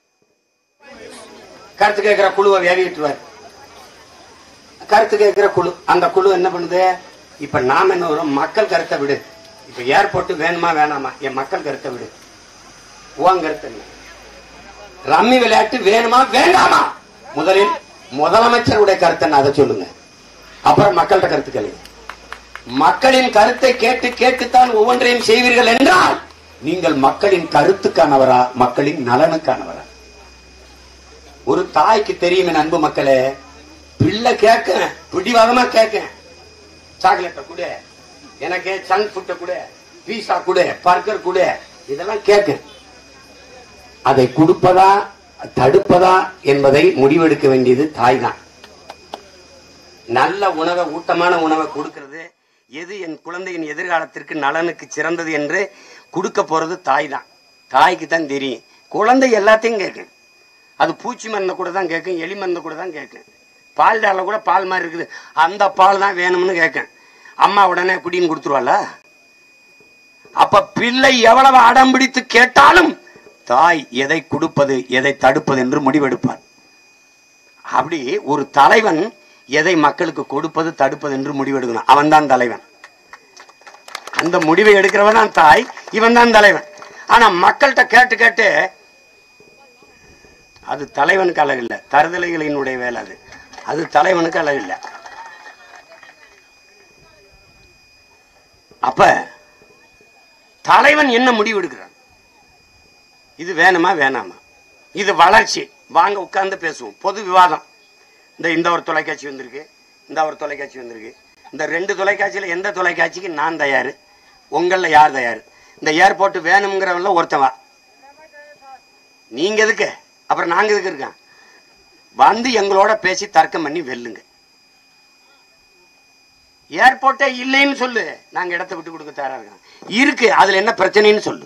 கருத்து கேட்கிற குழுவை வெளியிட்டுவார் கருத்து கேட்கிற குழு அந்த குழு என்ன பண்ணுது இப்ப நாம என்ன வரும் மக்கள் கருத்தை விடு இப்ப ஏர்போர்ட் வேணுமா வேணாமா என் மக்கள் கருத்தை விடு உன் கருத்து என்ன ரம்மி விளையாட்டு வேணுமா வேண்டாமா முதலில் முதலமைச்சருடைய கருத்தை என்ன அதை சொல்லுங்க அப்புறம் மக்கள்கிட்ட கருத்து கேளுங்க மக்களின் கருத்தை கேட்டு கேட்டுத்தான் ஒவ்வொன்றையும் செய்வீர்கள் என்றால் நீங்கள் மக்களின் கருத்துக்கானவரா மக்களின் நலனுக்கானவரா ஒரு தாய்க்கு தெரியும் என் அன்பு மக்களே பிள்ளை கேட்க பிடிவாதமா கேட்க சாக்லேட்டை கூட எனக்கு சங்க் ஃபுட்டை கூட பீஸா கூட பர்கர் கூட இதெல்லாம் கேட்க அதை கொடுப்பதா தடுப்பதா என்பதை முடிவெடுக்க வேண்டியது தாய் தான் நல்ல உணவை ஊட்டமான உணவை கொடுக்கிறது எது என் குழந்தையின் எதிர்காலத்திற்கு நலனுக்கு சிறந்தது என்று கொடுக்க போறது தாய் தான் தாய்க்கு தான் தெரியும் குழந்தை எல்லாத்தையும் கேட்கும் அது பூச்சி மருந்தை கூட தான் கேட்கும் எலி மருந்தை கூட தான் கேட்கும் பால் டால கூட பால் மாதிரி இருக்குது அந்த பால் தான் வேணும்னு கேட்கும் அம்மா உடனே குடின்னு கொடுத்துருவாளா அப்ப பிள்ளை எவ்வளவு அடம் பிடித்து கேட்டாலும் தாய் எதை கொடுப்பது எதை தடுப்பது என்று முடிவெடுப்பார் அப்படி ஒரு தலைவன் எதை மக்களுக்கு கொடுப்பது தடுப்பது என்று முடிவெடுக்கணும் அவன் தான் தலைவன் அந்த முடிவை எடுக்கிறவன் தான் தாய் இவன் தான் தலைவன் ஆனா மக்கள்கிட்ட கேட்டு கேட்டு அது தலைவனுக்கு அழகு இல்லை தருதலைகளினுடைய வேலை அது அது தலைவனுக்கு அழகு இல்லை அப்ப தலைவன் என்ன முடிவு எடுக்கிறான் இது வேணுமா வேணாமா இது வளர்ச்சி வாங்க உட்கார்ந்து பேசுவோம் பொது விவாதம் இந்த இந்த ஒரு தொலைக்காட்சி வந்திருக்கு இந்த ஒரு தொலைக்காட்சி வந்திருக்கு இந்த ரெண்டு தொலைக்காட்சியில் எந்த தொலைக்காட்சிக்கு நான் தயார் உங்களில் யார் தயார் இந்த ஏர்போர்ட் வேணுங்கிறவங்கள ஒருத்தன் வா நீங்க எதுக்கு அப்புறம் நாங்க எதுக்கு இருக்கோம் வந்து எங்களோட பேசி தர்க்கம் பண்ணி வெல்லுங்க ஏர்போர்ட்டே இல்லைன்னு சொல்லு நாங்க இடத்த விட்டு கொடுக்க தயாரா இருக்கோம் இருக்கு அதுல என்ன பிரச்சனைன்னு சொல்லு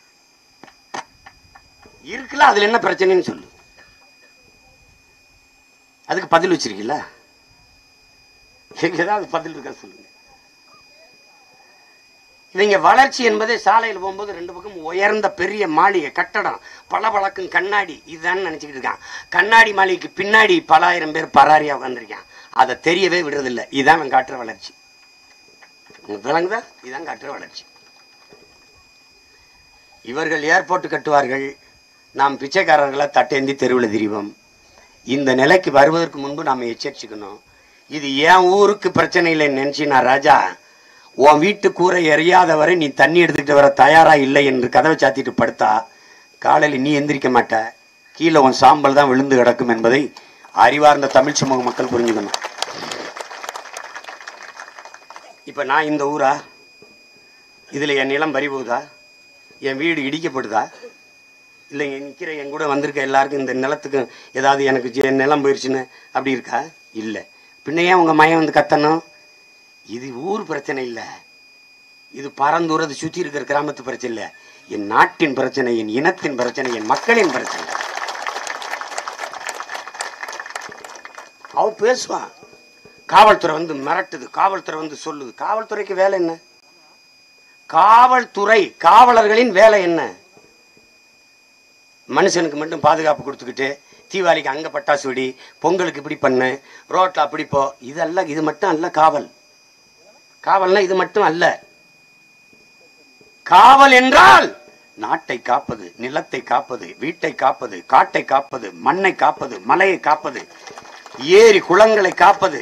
இருக்குல்ல அதுல என்ன பிரச்சனைன்னு சொல்லு அதுக்கு பதில் வச்சிருக்கீல்ல எனக்கு ஏதாவது பதில் இருக்கா சொல்லுங்க இவங்க வளர்ச்சி என்பதே சாலையில் போகும்போது ரெண்டு பக்கம் உயர்ந்த பெரிய மாளிகை கட்டடம் பளபளக்கும் கண்ணாடி இதுதான் நினைச்சுக்கிட்டு இருக்கான் கண்ணாடி மாளிகைக்கு பின்னாடி பல ஆயிரம் பேர் பராரியா உட்காந்துருக்கான் அதை தெரியவே விடுறதில்லை இதான் அவன் காட்டுற வளர்ச்சி உங்களுக்கு விளங்குதா இதான் காட்டுற வளர்ச்சி இவர்கள் ஏர்போர்ட் கட்டுவார்கள் நாம் பிச்சைக்காரர்களை தட்டேந்தி தெருவில் திரிவோம் இந்த நிலைக்கு வருவதற்கு முன்பு நாம் எச்சரிச்சுக்கணும் இது என் ஊருக்கு பிரச்சனை இல்லைன்னு நினைச்சினா ராஜா உன் வீட்டு கூரை எறியாத வரை நீ தண்ணி எடுத்துக்கிட்டு வர தயாரா இல்லை என்று கதவை சாத்திட்டு படுத்தா காலையில் நீ எந்திரிக்க மாட்ட கீழே உன் சாம்பல் தான் விழுந்து கிடக்கும் என்பதை அறிவார்ந்த தமிழ் சமூக மக்கள் புரிஞ்சுக்கணும் இப்ப நான் இந்த ஊரா இதுல என் நிலம் பறி போகுதா என் வீடு இடிக்கப்படுதா இல்லை இங்க நிற்கிற என் கூட வந்திருக்க எல்லாருக்கும் இந்த நிலத்துக்கு ஏதாவது எனக்கு ஜெ- நிலம் போயிடுச்சுன்னு அப்படி இருக்கா இல்லை பின்ன ஏன் உங்க மயம் வந்து கத்தணும் இது ஊர் பிரச்சனை இல்லை இது பரந்தூரது சுற்றி இருக்கிற கிராமத்து பிரச்சனை இல்லை என் நாட்டின் பிரச்சனை என் இனத்தின் பிரச்சனை என் மக்களின் பிரச்சனை அவ பேசுவான் காவல்துறை வந்து மிரட்டுது காவல்துறை வந்து சொல்லுது காவல்துறைக்கு வேலை என்ன காவல்துறை காவலர்களின் வேலை என்ன மனுஷனுக்கு மட்டும் பாதுகாப்பு கொடுத்துக்கிட்டு தீபாவளிக்கு அங்க பட்டாசு வெடி பொங்கலுக்கு இப்படி பண்ணு ரோட்ல அப்படி போ இதெல்லாம் இது மட்டும் அல்ல காவல் காவல்னா இது மட்டும் அல்ல காவல் என்றால் நாட்டை காப்பது நிலத்தை காப்பது வீட்டை காப்பது காட்டை காப்பது மண்ணை காப்பது மலையை காப்பது ஏரி குளங்களை காப்பது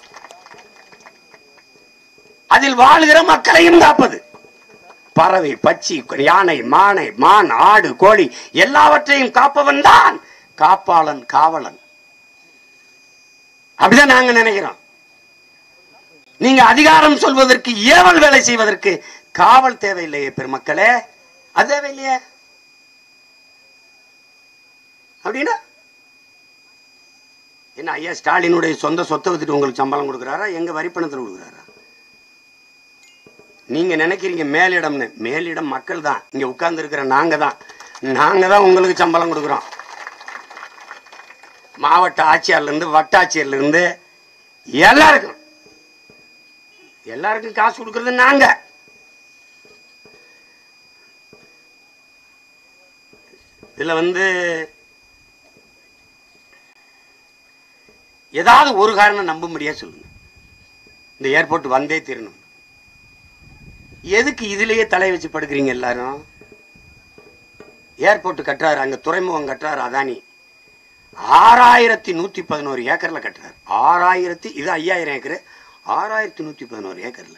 அதில் வாழ்கிற மக்களையும் காப்பது பறவை பச்சி யானை மானை மான் ஆடு கோழி எல்லாவற்றையும் காப்பவன் தான் காப்பாளன் காவலன் அப்படிதான் நாங்க நினைக்கிறோம் நீங்க அதிகாரம் சொல்வதற்கு ஏவல் வேலை செய்வதற்கு காவல் தேவையில்லையே பெருமக்களே அது தேவையில்லையே அப்படின்னா என்ன ஐயா ஸ்டாலினுடைய சொந்த சொத்தை வித்துட்டு உங்களுக்கு சம்பளம் கொடுக்குறாரா எங்க வரிப்பணத்தில் கொடுக்குறாரா நீங்க நினைக்கிறீங்க மேலிடம்னு மேலிடம் மக்கள் தான் இங்க உட்கார்ந்து இருக்கிற நாங்க தான் நாங்க தான் உங்களுக்கு சம்பளம் கொடுக்குறோம் மாவட்ட ஆட்சியார்ல இருந்து வட்டாட்சியர்ல இருந்து எல்லாருக்கும் எல்லாருக்கும் காசு கொடுக்கறது நாங்க இதுல வந்து ஏதாவது ஒரு காரணம் நம்ப முடியாது சொல்லுங்க இந்த ஏர்போர்ட் வந்தே தீரணும் எதுக்கு இதுலயே தலை வச்சு படுக்கிறீங்க எல்லாரும் ஏர்போர்ட் கட்டுறாரு அங்க துறைமுகம் கட்டுறாரு அதானி ஆறாயிரத்தி நூத்தி பதினோரு ஏக்கர்ல கட்டுறாரு ஆறாயிரத்தி இது ஐயாயிரம் ஏக்கர் ஆறாயிரத்தி நூத்தி பதினோரு ஏக்கர்ல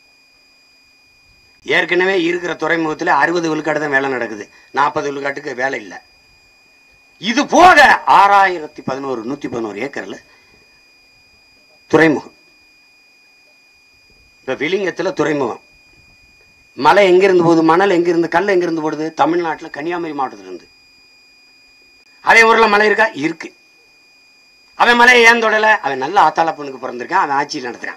ஏற்கனவே இருக்கிற துறைமுகத்துல அறுபது விழுக்காடு தான் வேலை நடக்குது நாற்பது விழுக்காட்டுக்கு வேலை இல்லை இது போக ஆறாயிரத்தி பதினோரு நூத்தி பதினோரு ஏக்கர்ல துறைமுகம் இப்ப விலிங்கத்துல துறைமுகம் மலை எங்கிருந்து போகுது மணல் எங்கிருந்து கல் எங்கிருந்து போடுது தமிழ்நாட்டுல கன்னியாகுமரி மாவட்டத்துல இருந்து அவன் ஊர்ல மலை இருக்கா இருக்கு அவன் மலையை ஏன் தொடல அவன் நல்ல ஆத்தாள பொண்ணுக்கு பிறந்திருக்கான் அவன் ஆட்சி நடத்துறான்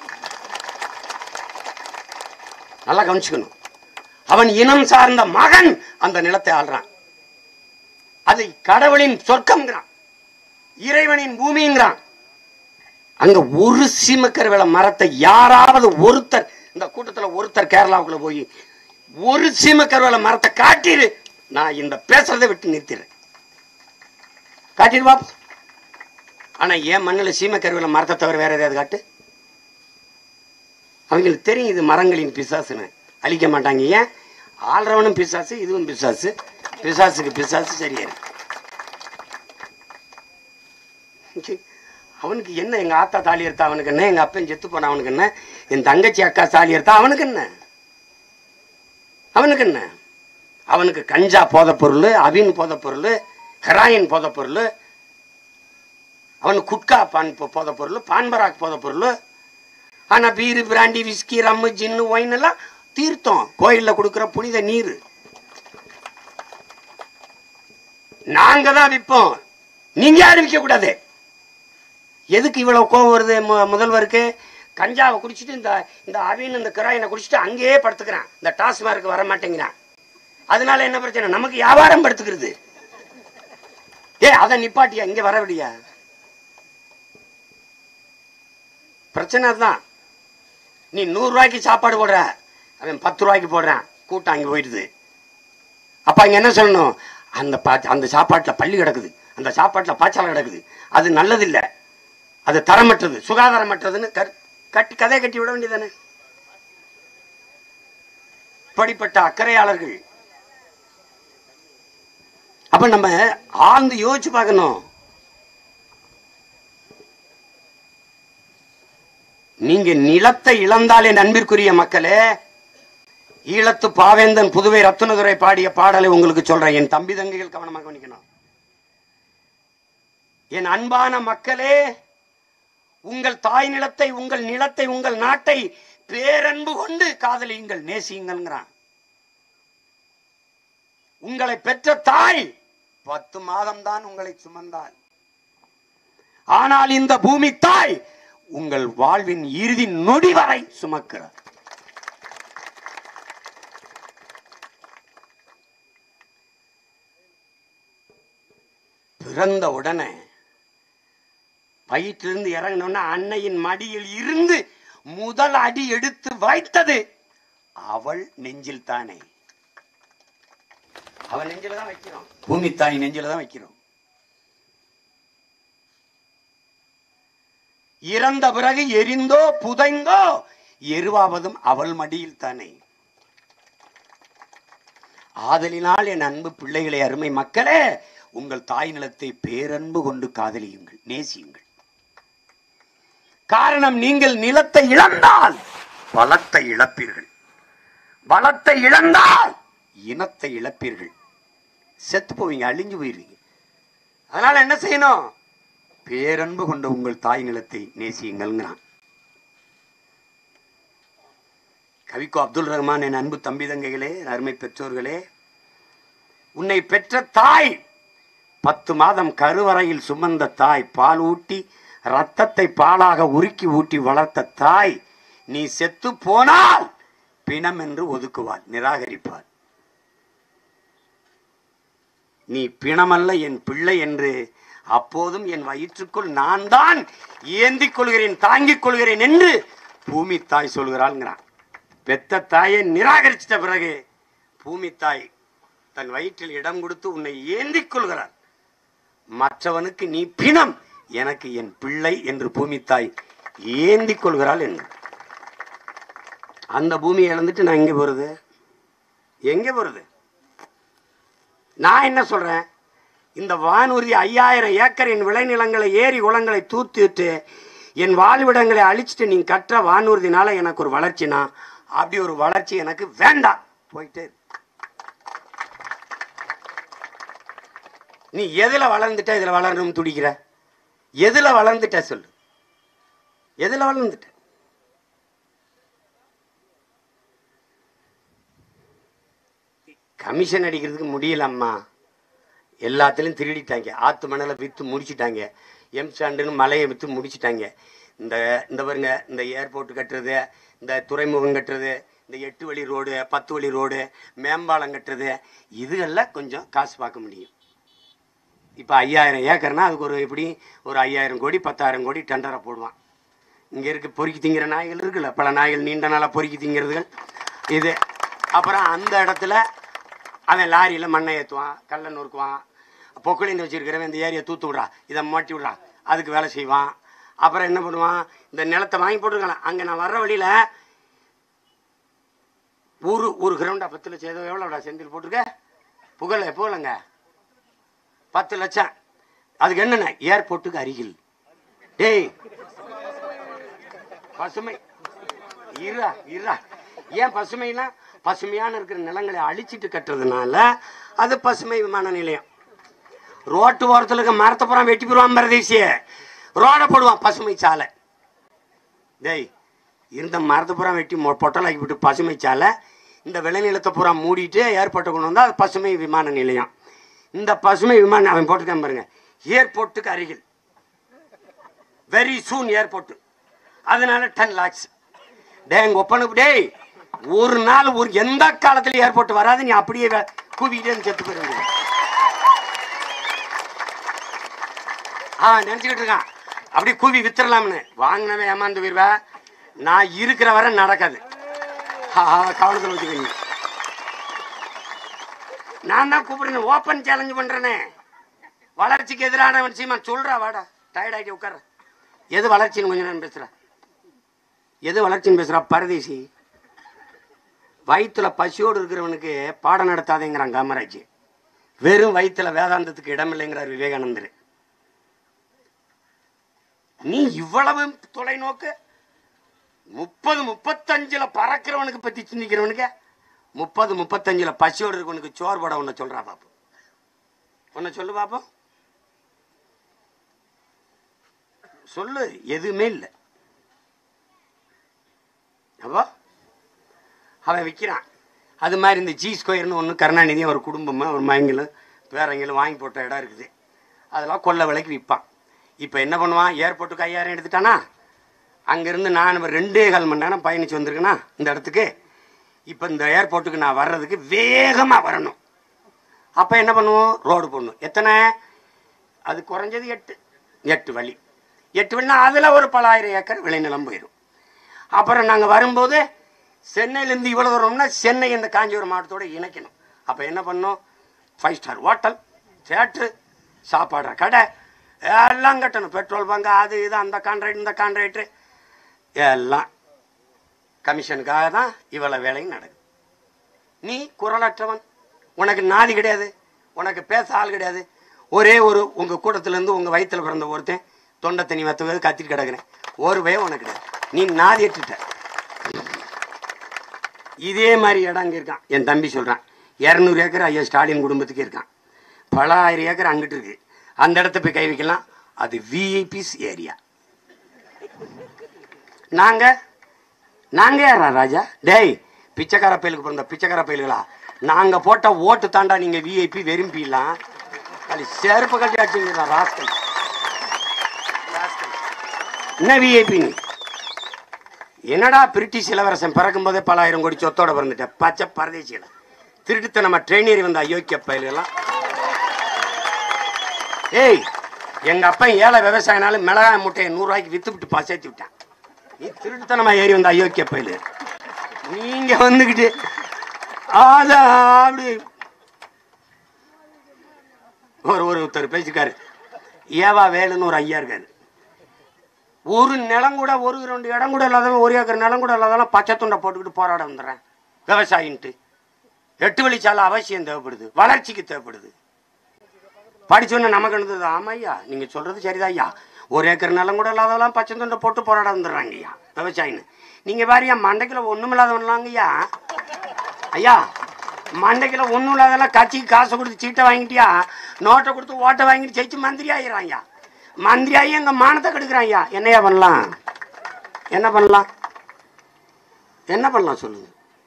நல்லா கவனிச்சுக்கணும் அவன் இனம் சார்ந்த மகன் அந்த நிலத்தை ஆள்றான் அதை கடவுளின் சொர்க்கம்ங்கிறான் இறைவனின் பூமிங்கிறான் அங்க ஒரு சீமக்கருவேல மரத்தை யாராவது ஒருத்தர் இந்த கூட்டத்துல ஒருத்தர் கேரளாவுக்குள்ள போய் ஒரு சீமக்கருவேல மரத்தை காட்டிடு நான் இந்த பேசுறதை விட்டு நிறுத்திடுறேன் காட்டிடு பாப்போம் ஆனா ஏன் மண்ணில் சீமக்கருவேல மரத்தை தவிர வேற எதாவது காட்டு அவங்களுக்கு தெரியும் இது மரங்களின் பிசாசுன்னு அழிக்க மாட்டாங்க ஏன் ஆள்றவனும் பிசாசு இதுவும் பிசாசு பிசாசுக்கு பிசாசு சரியாரு அவனுக்கு என்ன எங்க ஆத்தா தாலி எடுத்தா அவனுக்கு என்ன எங்க அப்பன் செத்து போன அவனுக்கு என்ன என் தங்கச்சி அக்கா தாலி எடுத்தா அவனுக்கு என்ன அவனுக்கு என்ன அவனுக்கு கஞ்சா போதைப் பொருள் அவின் போதைப் பொருள் ஹெராயின் போதைப் பொருள் அவனுக்கு குட்கா பான் போ- போதைப் பொருள் பான்பராக் போதைப் பொருள் ஆனா beer brandy whisky rum gin wine எல்லாம் தீர்த்தம் கோயில்ல கொடுக்கிற புனித நீர் நாங்க தான் விற்போம் நீங்க யாரும் விற்க கூடாது எதுக்கு இவ்வளவு கோவம் வருது மு- முதல்வருக்கு கஞ்சாவை குடிச்சிட்டு இந்த இந்த அவின் இந்த கிராயினை குடிச்சிட்டு அங்கேயே படுத்துக்கிறான் இந்த டாஸ்மார்க்கு வர மாட்டேங்கிறான் அதனால என்ன பிரச்சனை நமக்கு வியாபாரம் படுத்துக்கிறது ஏ அதை நிப்பாட்டியா இங்க வரவிடியா பிரச்சனை அதுதான் நீ நூறு ரூபாய்க்கு சாப்பாடு போடுற அவன் பத்து ரூபாய்க்கு போடுறான் கூட்டம் அங்கே போயிடுது அப்ப அங்க என்ன சொல்லணும் அந்த பா- அந்த சாப்பாட்டுல பள்ளி கிடக்குது அந்த சாப்பாட்டுல பாய்ச்சல் கிடக்குது அது நல்லதில்ல அது தரமற்றது சுகாதாரமற்றதுன்னு கர்- கட்டி கதை கட்டி விட வேண்டியதானே இப்படிப்பட்ட அக்கறையாளர்கள் அப்ப நம்ம ஆழ்ந்து யோசிச்சு பார்க்கணும் நீங்க நிலத்தை இழந்தால் என் அன்பிற்குரிய மக்களே ஈழத்து பாவேந்தன் புதுவை ரத்னதுரை பாடிய பாடலை உங்களுக்கு சொல்றேன் என் தம்பி தங்கைகள் கவனமாக கவனிக்கணும் என் அன்பான மக்களே உங்கள் தாய் நிலத்தை உங்கள் நிலத்தை உங்கள் நாட்டை பேரன்பு கொண்டு காதலியுங்கள் நேசியுங்கள்ங்கிறான் உங்களை பெற்ற தாய் பத்து மாதம் தான் உங்களை சுமந்தாள் ஆனால் இந்த பூமி தாய் உங்கள் வாழ்வின் இறுதி நொடி வரை சுமக்கிறார் பிறந்த உடனே வயிற்றிலிருந்து இறங்கினோன்னா அன்னையின் மடியில் இருந்து முதல் அடி எடுத்து வைத்தது அவள் நெஞ்சில் தானே அவள் நெஞ்சில தான் வைக்கிறோம் பூமி தாய் நெஞ்சில தான் வைக்கிறோம் இறந்த பிறகு எரிந்தோ புதைந்தோ எருவாவதும் அவள் மடியில் தானே ஆதலினால் என் அன்பு பிள்ளைகளை அருமை மக்களே உங்கள் தாய் நிலத்தை பேரன்பு கொண்டு காதலியுங்கள் நேசியுங்கள் காரணம் நீங்கள் நிலத்தை இழந்தால் பலத்தை இழப்பீர்கள் பலத்தை இழந்தால் இனத்தை இழப்பீர்கள் செத்து போவீங்க அழிஞ்சு போயிருவீங்க அதனால என்ன செய்யணும் பேரன்பு கொண்ட உங்கள் தாய் நிலத்தை நேசியுங்கள்ங்கிறான் கவிக்கோ அப்துல் ரஹ்மான் என் அன்பு தம்பி தங்கைகளே என் அருமை பெற்றோர்களே உன்னை பெற்ற தாய் பத்து மாதம் கருவறையில் சுமந்த தாய் பால் ஊட்டி ரத்தத்தை பாலாக உருக்கி ஊட்டி வளர்த்த தாய் நீ செத்து போனால் பிணம் என்று ஒதுக்குவாள் நிராகரிப்பாள் நீ பிணமல்ல என் பிள்ளை என்று அப்போதும் என் வயிற்றுக்குள் நான் தான் ஏந்திக் கொள்கிறேன் தாங்கிக் கொள்கிறேன் என்று பூமி தாய் சொல்கிறாள்ங்கிறான் பெத்த தாயை நிராகரிச்சிட்ட பிறகு பூமி தாய் தன் வயிற்றில் இடம் கொடுத்து உன்னை ஏந்திக் கொள்கிறாள் மற்றவனுக்கு நீ பிணம் எனக்கு என் பிள்ளை என்று பூமி தாய் ஏந்திக் கொள்கிறாள் என்று அந்த பூமியை இழந்துட்டு நான் எங்க போறது எங்க போறது நான் என்ன சொல்றேன் இந்த வானூர்தி ஐயாயிரம் ஏக்கர் என் விளைநிலங்களை ஏரி குளங்களை தூத்துட்டு என் வாழ்விடங்களை அழிச்சிட்டு நீ கட்டுற வானூர்தினால எனக்கு ஒரு வளர்ச்சினா அப்படி ஒரு வளர்ச்சி எனக்கு வேண்டாம் போயிட்டே இரு. நீ எதுல வளர்ந்துட்ட இதுல வளரணும்னு துடிக்கிற எதுல வளர்ந்துட்ட சொல்லு எதுல வளர்ந்துட்ட கமிஷன் அடிக்கிறதுக்கு முடியல அம்மா எல்லாத்துலயும் திருடிட்டாங்க ஆத்து மணலை விற்று முடிச்சிட்டாங்க எம் சாண்டுன்னு மலையை விற்று முடிச்சிட்டாங்க இந்த இந்த பாருங்க இந்த ஏர்போர்ட் கட்டுறது இந்த துறைமுகம் கட்டுறது இந்த எட்டு வழி ரோடு பத்து வழி ரோடு மேம்பாலம் கட்டுறது இதுகெல்லாம் கொஞ்சம் காசு பார்க்க முடியும் இப்போ ஐயாயிரம் ஏக்கர்னா அதுக்கு ஒரு எப்படி ஒரு ஐயாயிரம் கோடி பத்தாயிரம் கோடி டெண்டரை போடுவான் இங்கே இருக்க பொறுக்கி திங்கிற நாய்கள் இருக்குல்ல பல நாய்கள் நீண்ட நாளாக பொறுக்கி திங்கிறதுகள் இது அப்புறம் அந்த இடத்துல அவன் லாரியில் மண்ணை ஏற்றுவான் கல்லை நொறுக்குவான் பொக்கலின்னு வச்சிருக்கிறவன் இந்த ஏரியை தூத்து விட்றா இதை மாட்டி விட்றா அதுக்கு வேலை செய்வான் அப்புறம் என்ன பண்ணுவான் இந்த நிலத்தை வாங்கி போட்டுருக்கலாம் அங்கே நான் வர்ற வழியில் ஒரு ஒரு கிரவுண்டா பத்து லட்சம் ஏதோ எவ்வளோடா செந்தில் போட்டிருக்க புகழ புகழங்க பத்து லட்சம் அதுக்கு என்னென்ன ஏர்போர்ட்டுக்கு அருகில் டேய் பசுமை இருடா இருடா ஏன் பசுமைனா பசுமையான இருக்கிற நிலங்களை அழிச்சிட்டு கட்டுறதுனால அது பசுமை விமான நிலையம் ரோட்டு ஓரத்தில் இருக்க மரத்தை பூரா வெட்டி போடுவான் பிரதேசிய ரோட போடுவான் பசுமை சாலை டேய் இருந்த மரத்தை பூரா வெட்டி மொ- பொட்டலாக்கி விட்டு பசுமை சாலை இந்த விளைநிலத்தை பூரா மூடிட்டு ஏர்போர்ட்டை கொண்டு வந்தால் அது பசுமை விமான நிலையம் இந்த பசுமை விமானம் அவன் போட்டுக்காம பாருங்க ஏர்போர்ட்டுக்கு அருகில் வெரி சூன் ஏர்போர்ட் அதனால டென் லேக்ஸ் டேய் எங்க ஒப்பனுக்கு டேய் ஒரு நாள் ஒரு எந்த காலத்துல ஏர்போர்ட் வராது நீ அப்படியே வே- கூவிக்கிட்டே இருந்து செத்து போயிருங்க ஆ நினைச்சுக்கிட்டு இருக்கான் அப்படியே கூவி வித்துறலாம்னு வாங்கினவன் ஏமாந்து போயிருவா நான் இருக்கிற வரை நடக்காது ஆ, ஆ, கவனத்துல வச்சுக்கோங்க நான் தான் கூப்பிடுறேன் ஓப்பன் சேலஞ்ச் பண்றேனே வளர்ச்சிக்கு எதிரானவன் சீமா சொல்றா வாடா டயர்ட் ஆகிட்டு உட்கார எது வளர்ச்சின்னு கொஞ்ச நேரம் பேசுற எது வளர்ச்சின்னு பேசுறா பரதேசி வயிற்றுல பசியோடு இருக்கிறவனுக்கு பாடம் நடத்தாதேங்கிறான் காமராஜ் வெறும் வயிற்றுல வேதாந்தத்துக்கு இடமில்லைங்கிறார் விவேகானந்தர் நீ இவ்வளவு தொலைநோக்கு முப்பது முப்பத்தஞ்சுல பறக்கிறவனுக்கு பத்தி சிந்திக்கிறவனுக்கு முப்பது முப்பத்தஞ்சுல பசியோடு இருக்கவனுக்கு சோறு போட உன்னை சொல்றா பாப்போம் உன்னை சொல்லு பாப்போம் சொல்லு எதுவுமே இல்லை அப்போ அவன் விற்கிறான் அது மாதிரி இந்த ஜி ஸ்கொயர்னு ஒன்று கருணாநிதியும் ஒரு குடும்பமாக ஒரு மயங்களும் வேறங்களும் வாங்கி போட்ட இடம் இருக்குது அதெல்லாம் கொள்ள விலைக்கு விற்பான் இப்போ என்ன பண்ணுவான் ஏர்போர்ட்டுக்கு ஐயாயிரம் எடுத்துட்டானா அங்கேருந்து நான் ஒரு ரெண்டே கால் மணி நேரம் பயணிச்சு வந்திருக்கேனா இந்த இடத்துக்கு இப்போ இந்த ஏர்போர்ட்டுக்கு நான் வர்றதுக்கு வேகமாக வரணும் அப்போ என்ன பண்ணுவோம் ரோடு போடணும் எத்தனை அது குறைஞ்சது எட்டு எட்டு வழி எட்டு வழினா அதில் ஒரு பலாயிரம் ஏக்கர் விளைநிலம் போயிடும் அப்புறம் நாங்கள் வரும்போது சென்னையிலேருந்து இவ்வளோ தூரம்னா சென்னை இந்த காஞ்சிபுரம் மாவட்டத்தோட இணைக்கணும் அப்போ என்ன பண்ணோம் ஃபைவ் ஸ்டார் ஹோட்டல் தேட்ரு சாப்பாடுற கடை எல்லாம் கட்டணும் பெட்ரோல் பங்க் அது இது அந்த கான்ட்ராக்ட் இந்த கான்ட்ராக்டரு எல்லாம் கமிஷனுக்காக தான் இவ்வளவு வேலையும் நடக்குது நீ குரலற்றவன் உனக்கு நாதி கிடையாது உனக்கு பேச ஆள் கிடையாது ஒரே ஒரு உங்க கூட்டத்துல இருந்து உங்க வயித்துல பிறந்த ஒருத்தன் தொண்டை தண்ணி வத்துவது கத்திட்டு கிடக்குறேன் ஒரு பயம் உனக்கு கிடையாது நீ நாதி எட்டுட்ட இதே மாதிரி இடம் அங்க இருக்கான் என் தம்பி சொல்றான் இரநூறு ஏக்கர் ஐயா ஸ்டாலின் குடும்பத்துக்கு இருக்கான் பல ஆயிரம் ஏக்கர் அங்கிட்டு இருக்கு அந்த இடத்த போய் கை வைக்கலாம் அது விஐபிஸ் ஏரியா நாங்க நாங்க யாரா ராஜா டேய் பிச்சைக்கார பயலுக்கு பிறந்த பிச்சைக்கார பயலுகளா நாங்க போட்ட ஓட்டு தாண்டா நீங்க விஐபி விரும்பிலாம் அது செருப்பு கட்டி அடிச்சுங்க ராஸ்கல் ராஸ்கல். என்ன விஐபி நீ என்னடா பிரிட்டிஷ் இளவரசன் பிறக்கும் போதே பல ஆயிரம் கோடி சொத்தோட பிறந்துட்ட பச்சை பரதேசிகள திருட்டுத்தனமா ட்ரெயின் ஏறி வந்த அயோக்கிய பயல்கள்லாம் ஏய் எங்க அப்பன் ஏழை விவசாயினாலும் மிளகாய் முட்டையை நூறு ரூபாய்க்கு வித்து விட்டு பசேத்தி விட்டான் நீ திருட்டுத்தனமா ஏறி வந்த அயோக்கிய பயலு நீங்க வந்துகிட்டு அத அப்படி ஒரு ஒரு ஒருத்தர் பேசிருக்காரு ஏவா வேலுன்னு ஒரு ஐயா இருக்காரு ஒரு நிலம் கூட ஒரு ரெண்டு இடம் கூட இல்லாதவன் ஒரு ஏக்கர் நிலம் கூட இல்லாதவன் பச்சை துண்டை போட்டுக்கிட்டு போராட வந்துடுறேன் விவசாயின்ட்டு எட்டு வழிச்சாலை அவசியம் தேவைப்படுது வளர்ச்சிக்கு தேவைப்படுது படிச்சோன்னு நமக்கு இருந்தது ஆமா ஐயா நீங்க சொல்றது சரிதான் ஐயா ஒரு ஏக்கர் நிலம் கூட இல்லாதவெல்லாம் பச்சை துண்டை போட்டு போராட வந்துடுறாங்க ஐயா விவசாயின்னு நீங்க பாரியா மண்டைக்குள்ள ஒண்ணும் இல்லாதவன்லாங்க ஐயா ஐயா மண்டைக்குள்ள ஒண்ணும் இல்லாதெல்லாம் கட்சிக்கு காசு கொடுத்து சீட்டை வாங்கிட்டியா நோட்டை கொடுத்து ஓட்டை வாங்கிட்டு ஜெயிச்சு மந்திரி ஆயிடுறான் ஐயா மந்திரி ஆகி எங்க மானத்தை கெடுக்கிறான் ஐயா என்னையா பண்ணலாம் என்ன பண்ணலாம் என்ன பண்ணலாம் சொல்லுங்க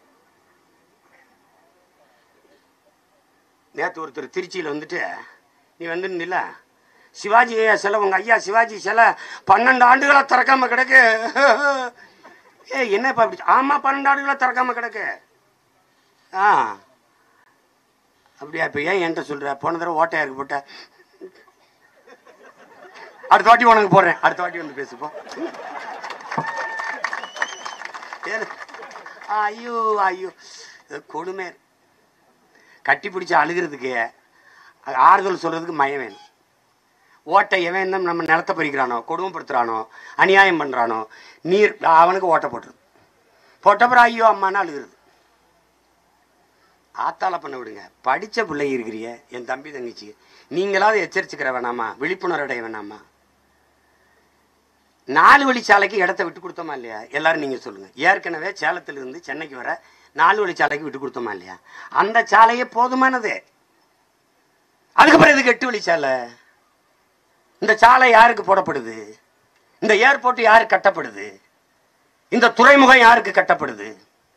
நேற்று ஒருத்தர் திருச்சியில் வந்துட்டு நீ வந்துருந்தில்ல சிவாஜி சிலை உங்க ஐயா சிவாஜி சிலை பன்னெண்டு ஆண்டுகளா திறக்காம கிடக்கு ஏ என்னப்பா அப்படி ஆமா பன்னெண்டு ஆண்டுகளா திறக்காம கிடக்கு ஆ அப்படியா இப்ப ஏன் என்கிட்ட சொல்ற போன தடவை ஓட்டையா இருக்கு போட்ட அடுத்த வாட்டி உனக்கு போடுறேன் அடுத்த வாட்டி வந்து பேசுப்போம் ஏறு. ஐயோ ஐயோ இது கொடுமை கட்டி பிடிச்சி அழுகிறதுக்கு ஆறுதல் சொல்றதுக்கு மயம் வேணும் ஓட்டை எவன் தான் நம்ம நிலத்தை பறிக்கிறானோ கொடுமைப்படுத்துறானோ அநியாயம் பண்றானோ நீர் அவனுக்கு ஓட்டை போட்டுருது போட்டப்புறம் ஐயோ அம்மான்னு அழுகிறது ஆத்தால பண்ண விடுங்க படிச்ச பிள்ளை இருக்கிறிய என் தம்பி தங்கச்சி நீங்களாவது எச்சரிச்சுக்கிற வேணாமா விழிப்புணர்வு அடைய வேணாமா நாலு வழிச்சாலைக்கு இடத்த விட்டு கொடுத்தோமா இல்லையா எல்லாரும் நீங்க சொல்லுங்க ஏற்கனவே சேலத்துல இருந்து சென்னைக்கு வர நாலு வழிச்சாலைக்கு விட்டு கொடுத்தோமா இல்லையா அந்த சாலையே போதுமானது அதுக்கப்புறம் இதுக்கு எட்டு வழிச்சாலை இந்த சாலை யாருக்கு போடப்படுது இந்த ஏர்போர்ட் யாருக்கு கட்டப்படுது இந்த துறைமுகம் யாருக்கு கட்டப்படுது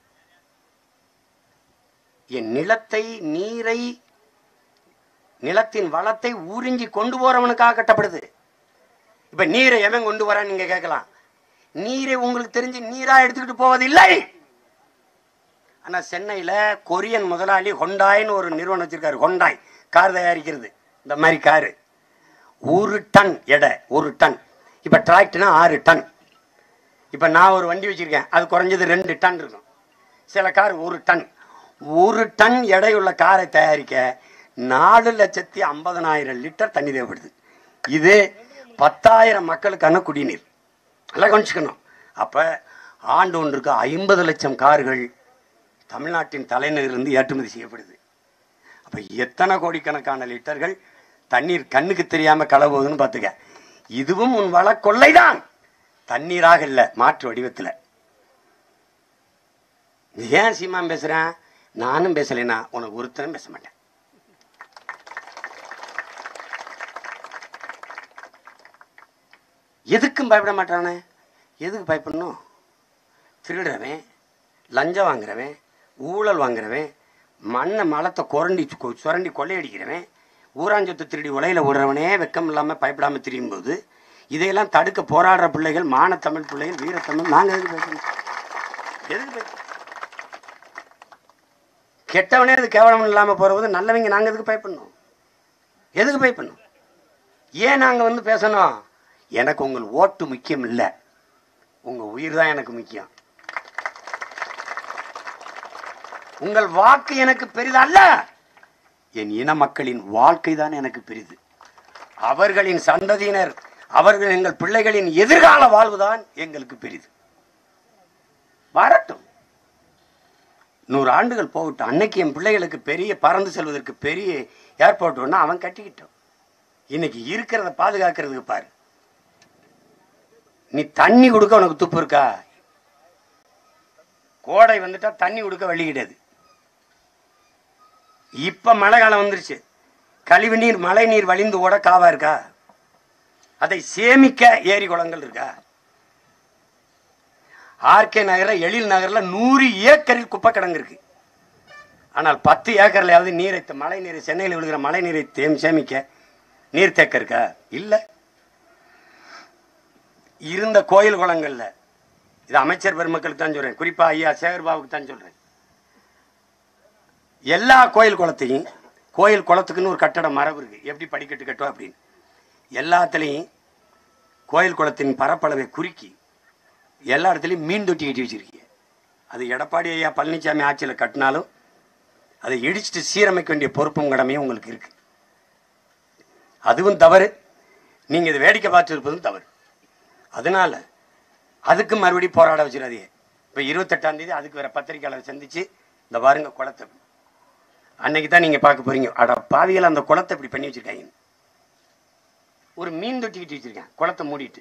என் நிலத்தை நீரை நிலத்தின் வளத்தை உறிஞ்சி கொண்டு போறவனுக்காக கட்டப்படுது இப்ப நீரை எவன் கொண்டு வரான்னு நீங்க கேட்கலாம் நீரை உங்களுக்கு தெரிஞ்சு நீரா எடுத்துக்கிட்டு போவதில்லை ஆனா சென்னையில கொரியன் முதலாளி ஹொண்டாய்னு ஒரு நிறுவனம் வச்சிருக்காரு ஹொண்டாய் கார் தயாரிக்கிறது இந்த மாதிரி காரு ஒரு டன் எடை ஒரு டன் இப்ப டிராக்டர்னா ஆறு டன் இப்ப நான் ஒரு வண்டி வச்சிருக்கேன் அது குறைஞ்சது ரெண்டு டன் இருக்கும் சில கார் ஒரு டன் ஒரு டன் எடையுள்ள காரை தயாரிக்க நாலு லட்சத்தி ஐம்பதனாயிரம் லிட்டர் தண்ணி தேவைப்படுது இது பத்தாயிரம் மக்களுக்கான குடிநீர் நல்லா கவனிச்சுக்கணும் அப்ப ஆண்டு ஒன்றுக்கு ஐம்பது லட்சம் கார்கள் தமிழ்நாட்டின் தலைநகரிலிருந்து ஏற்றுமதி செய்யப்படுது அப்ப எத்தனை கோடிக்கணக்கான லிட்டர்கள் தண்ணீர் கண்ணுக்கு தெரியாம களவுதுன்னு பாத்துக்க இதுவும் உன் வள கொள்ளைதான் தண்ணீராக இல்ல மாற்று வடிவத்துல ஏன் சீமான் பேசுறேன் நானும் பேசலைன்னா உனக்கு ஒருத்தரும் பேச மாட்டேன் எதுக்கும் பயப்பட மாட்டானே எதுக்கு பயப்படணும் திருடுறவன் லஞ்சம் வாங்குறவன் ஊழல் வாங்குறவன் மண்ணை மலத்தை குரண்டி சு- சுரண்டி கொள்ளையடிக்கிறவன் ஊராஞ்சொத்தை திருடி உலையில விடுறவனே வெக்கம் இல்லாம பயப்படாம திரியும் போது இதையெல்லாம் தடுக்க போராடுற பிள்ளைகள் மானத்தமிழ் பிள்ளைகள் வீரத்தமிழ் நாங்க எதுக்கு பயப்படணும் எதுக்கு பயப்படணும் கெட்டவனே அது கேவலம் இல்லாம போறது நல்லவங்க நாங்க எதுக்கு பயப்படணும் எதுக்கு பயப்படணும் ஏன் நாங்க வந்து பேசணும் எனக்கு உங்கள் ஓட்டு முக்கியம் இல்லை உங்க உயிர் தான் எனக்கு முக்கியம் உங்கள் வாக்கு எனக்கு பெரிதல்ல என் இன மக்களின் வாழ்க்கை தான் எனக்கு பெரிது அவர்களின் சந்ததியினர் அவர்கள் எங்கள் பிள்ளைகளின் எதிர்கால வாழ்வுதான் எங்களுக்கு பெரிது வரட்டும் நூறு ஆண்டுகள் போகட்டும் அன்னைக்கு என் பிள்ளைகளுக்கு பெரிய பறந்து செல்வதற்கு பெரிய ஏர்போர்ட் ஒன்று அவன் கட்டிக்கிட்டோம் இன்னைக்கு இருக்கிறத பாதுகாக்கிறதுக்கு பாரு நீ தண்ணி கொடுக்க உனக்கு துப்பு இருக்கா கோடை வந்துட்டா தண்ணி கொடுக்க வழி கிடையாது இப்ப மழை காலம் வந்துருச்சு கழிவு நீர் மழை நீர் வழிந்து ஓட காவா இருக்கா அதை சேமிக்க ஏரி குளங்கள் இருக்கா ஆர்கே நகர்ல எழில் நகர்ல நூறு ஏக்கரில் குப்பை கிடங்கு இருக்கு ஆனால் பத்து ஏக்கர்லயாவது நீரை மழை நீரை சென்னையில் விழுகிற மழை நீரை தேம் சேமிக்க நீர் தேக்க இருக்கா இல்ல இருந்த கோயில் குளங்கள்ல இது அமைச்சர் பெருமக்களுக்கு தான் சொல்றேன் குறிப்பா ஐயா சேகர்பாபுக்கு தான் சொல்றேன் எல்லா கோயில் குளத்தையும் கோயில் குளத்துக்குன்னு ஒரு கட்டட மரபு இருக்கு எப்படி படிக்கட்டு கட்டும் அப்படின்னு எல்லாத்துலேயும் கோயில் குளத்தின் பரப்பளவை குறுக்கி எல்லா இடத்துலையும் மீன் தொட்டி கட்டி வச்சிருக்கீங்க அது எடப்பாடி ஐயா பழனிசாமி ஆட்சியில் கட்டினாலும் அதை இடிச்சிட்டு சீரமைக்க வேண்டிய பொறுப்பும் கடமையும் உங்களுக்கு இருக்கு அதுவும் தவறு நீங்க இதை வேடிக்கை பார்த்து இருப்பதும் தவறு அதனால அதுக்கு மறுபடியும் போராட வச்சிடாதீங்க இப்போ இருபத்தெட்டாம் தேதி அதுக்கு வேற பத்திரிக்கையாளர் சந்திச்சு இந்த பாருங்க குளத்தை அன்னைக்கு தான் நீங்க பார்க்க போறீங்க அட பாவிகள் அந்த குளத்தை இப்படி பண்ணி வச்சிருக்காங்க ஒரு மீன் தொட்டி கட்டி வச்சிருக்கேன் குளத்தை மூடிட்டு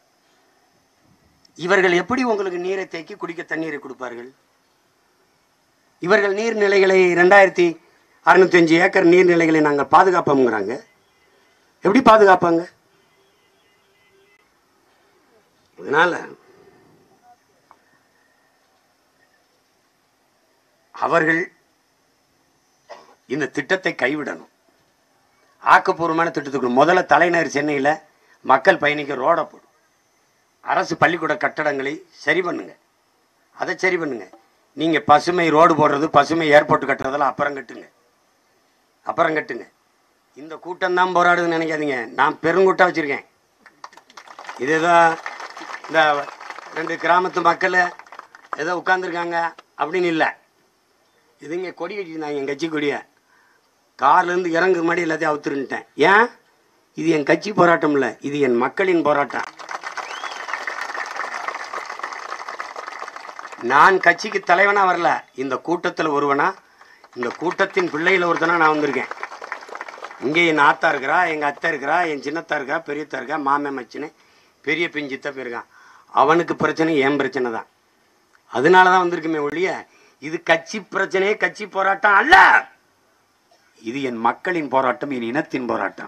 இவர்கள் எப்படி உங்களுக்கு நீரை தேக்கி குடிக்க தண்ணீரை கொடுப்பார்கள் இவர்கள் நீர்நிலைகளை ரெண்டாயிரத்தி அறுநூத்தி அஞ்சு ஏக்கர் நீர்நிலைகளை நாங்கள் பாதுகாப்போம்ங்கிறாங்க எப்படி பாதுகாப்பாங்க அதனால அவர்கள் இந்த திட்டத்தை கைவிடணும் ஆக்கப்பூர்வமான திட்டத்துக்கு முதல்ல தலைநகர் சென்னையில் மக்கள் பயணிக்க ரோட போடும் அரசு பள்ளிக்கூட கட்டடங்களை சரி பண்ணுங்க அதை சரி பண்ணுங்க நீங்க பசுமை ரோடு போடுறது பசுமை ஏர்போர்ட் கட்டுறதெல்லாம் அப்புறம் கட்டுங்க அப்புறம் கட்டுங்க இந்த கூட்டம் தான் போராடுதுன்னு நினைக்காதீங்க நான் பெருங்கூட்டம் வச்சிருக்கேன் இது ஏதோ இந்த ரெண்டு கிராமத்து மக்கள் ஏதோ உட்காந்துருக்காங்க அப்படின்னு இல்லை இதுங்க கொடி கட்டியிருந்தாங்க என் கட்சி கொடியை கார்லேருந்து இறங்குற முன்னாடி எல்லாத்தையும் அவுத்துருன்ட்டேன் ஏன் இது என் கட்சி போராட்டம் இல்லை இது என் மக்களின் போராட்டம் நான் கட்சிக்கு தலைவனா வரல இந்த கூட்டத்தில் ஒருவனா இந்த கூட்டத்தின் பிள்ளையில் ஒருத்தனா நான் வந்திருக்கேன் இங்கே என் ஆத்தா இருக்கிறா எங்கள் அத்தை இருக்கிறா என் சின்னத்தா இருக்கா பெரியத்தா இருக்கா மாமன் மச்சினு பெரிய பிஞ்சித்த போயிருக்கான் அவனுக்கு பிரச்சனை என் பிரச்சனை தான் அதனால தான் வந்திருக்குமே ஒழிய இது கட்சி பிரச்சனையே கட்சி போராட்டம் அல்ல இது என் மக்களின் போராட்டம் என் இனத்தின் போராட்டம்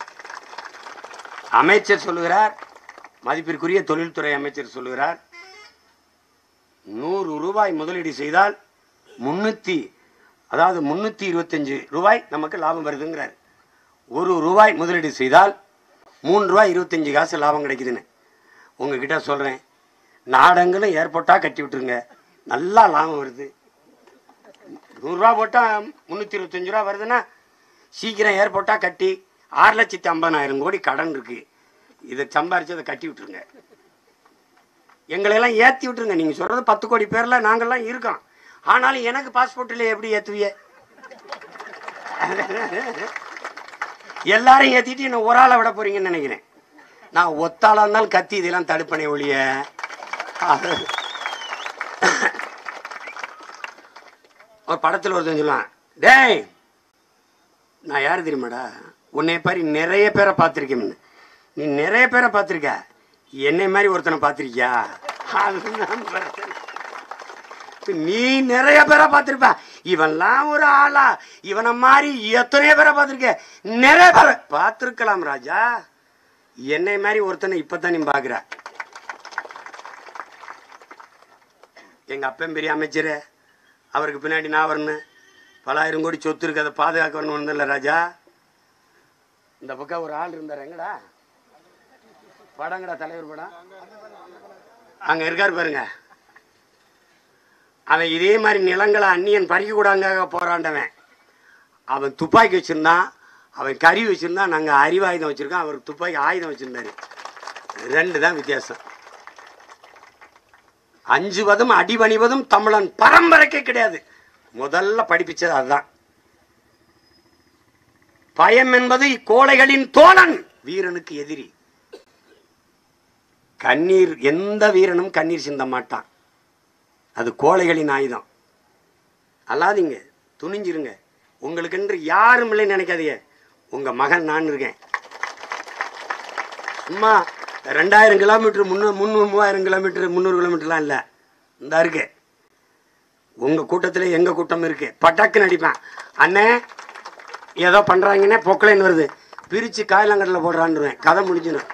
அமைச்சர் சொல்லுகிறார் மதிப்பிற்குரிய தொழில்துறை அமைச்சர் சொல்லுகிறார் நூறு ரூபாய் முதலீடு செய்தால் முன்னூத்தி அதாவது முன்னூத்தி இருபத்தஞ்சு ரூபாய் நமக்கு லாபம் வருதுங்கிறார் ஒரு ரூபாய் முதலீடு செய்தால் மூணு ரூபாய் இருபத்தஞ்சு காசு லாபம் கிடைக்குதுன்னு உங்ககிட்ட சொல்றேன் நாடங்களும் ஏர்போர்ட்டா கட்டி விட்டுருங்க நல்லா லாபம் வருது நூறுரூவா போட்டால் முந்நூற்றி இருபத்தஞ்சு ரூபா வருதுன்னா சீக்கிரம் ஏர்போர்ட்டா கட்டி ஆறு லட்சத்தி ஐம்பதாயிரம் கோடி கடன் இருக்கு இதை சம்பாரிச்சு அதை கட்டி விட்டுருங்க எங்களையெல்லாம் ஏற்றி விட்டுருங்க நீங்கள் சொல்கிறது பத்து கோடி பேரில் நாங்கள்லாம் இருக்கோம் ஆனாலும் எனக்கு பாஸ்போர்ட்டில் எப்படி ஏற்றுவிய எல்லாரையும் ஏற்றிட்டு என்ன ஒரு ஆளை விட போறீங்கன்னு நினைக்கிறேன் நான் ஒத்தாளா இருந்தாலும் கத்தி இதெல்லாம் தடுப்பனே ஒழிய ஒரு படத்தில் ஒருத்தன் சொல்லுவான் டேய் நான் யார் தெரியுமாடா உன்னை பாரி நிறைய பேரை பார்த்துருக்கேன் நீ நிறைய பேரை பார்த்துருக்க என்னை மாதிரி ஒருத்தனை பார்த்துருக்கியா அதுதான் பிரச்சனை. நீ நிறைய பேரை பார்த்துருப்ப இவன்லாம் ஒரு ஆளா இவனை மாதிரி எத்தனையோ பேரை பார்த்துருக்க நிறைய பேரை பார்த்துருக்கலாம் ராஜா என்னை மாதிரி ஒருத்தனை இப்பதான் நீ பார்க்குற எங்க அப்பன் பெரிய அமைச்சர் அவருக்கு பின்னாடி நான் வரணும் பலாயிரம் கோடி சொத்து இருக்கு அதை பாதுகாக்க வரணும் இல்லை ராஜா இந்த பக்கம் ஒரு ஆள் இருந்தார் எங்கடா படங்கடா தலைவர் படம் அங்க இருக்காரு பாருங்க அவன் இதே மாதிரி நிலங்களை அந்நியன் பறிக்க கூடாங்க போராண்டவன் அவன் துப்பாக்கி வச்சிருந்தான் அவன் கறி வச்சிருந்தான் நாங்க அறிவாயுதம் வச்சிருக்கோம் அவர் துப்பாக்கி ஆயுதம் வச்சிருந்தாரு ரெண்டு தான் வித்தியாசம் அஞ்சுவதும் அடிபணிவதும் தமிழன் பரம்பரைக்கே கிடையாது முதல்ல படிப்பிச்சது அதுதான் பயம் என்பது கோழைகளின் தோழன் வீரனுக்கு எதிரி கண்ணீர் எந்த வீரனும் கண்ணீர் சிந்த மாட்டான் அது கோழைகளின் ஆயுதம் அல்லாதீங்க துணிஞ்சிருங்க உங்களுக்கென்று யாரும் இல்லை நினைக்காதீங்க உங்க மகன் நான் இருக்கேன் சும்மா ரெண்டாயிரம் கிலோமீட்டர் முந்நூறு முந்நூறு மூவாயிரம் கிலோமீட்டர் முந்நூறு கிலோமீட்டர்லாம் இல்லை இந்த இருக்கு உங்க கூட்டத்திலே எங்க கூட்டம் இருக்கு பட்டாக்குன்னு அடிப்பேன் அண்ணே ஏதோ பண்றாங்கன்னே பொக்கலைன்னு வருது பிரிச்சு காயலாங்கட்டில் போடுறான்னுருவேன் கதை முடிஞ்சிடும்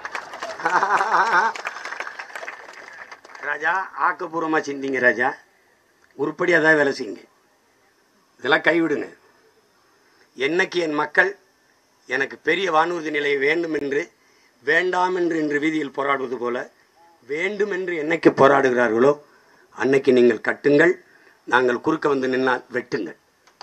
ராஜா ஆக்கப்பூர்வமா சிந்திங்க ராஜா உருப்படியாக தான் வேலை செய்யுங்க இதெல்லாம் கைவிடுங்க என்னைக்கு என் மக்கள் எனக்கு பெரிய வானூர்தி நிலை வேண்டும் என்று வேண்டாம் என்று இன்று வீதியில் போராடுவது போல வேண்டும் என்று என்னைக்கு போராடுகிறார்களோ அன்னைக்கு நீங்கள் கட்டுங்கள் நாங்கள் குறுக்க வந்து நின்னால் வெட்டுங்கள்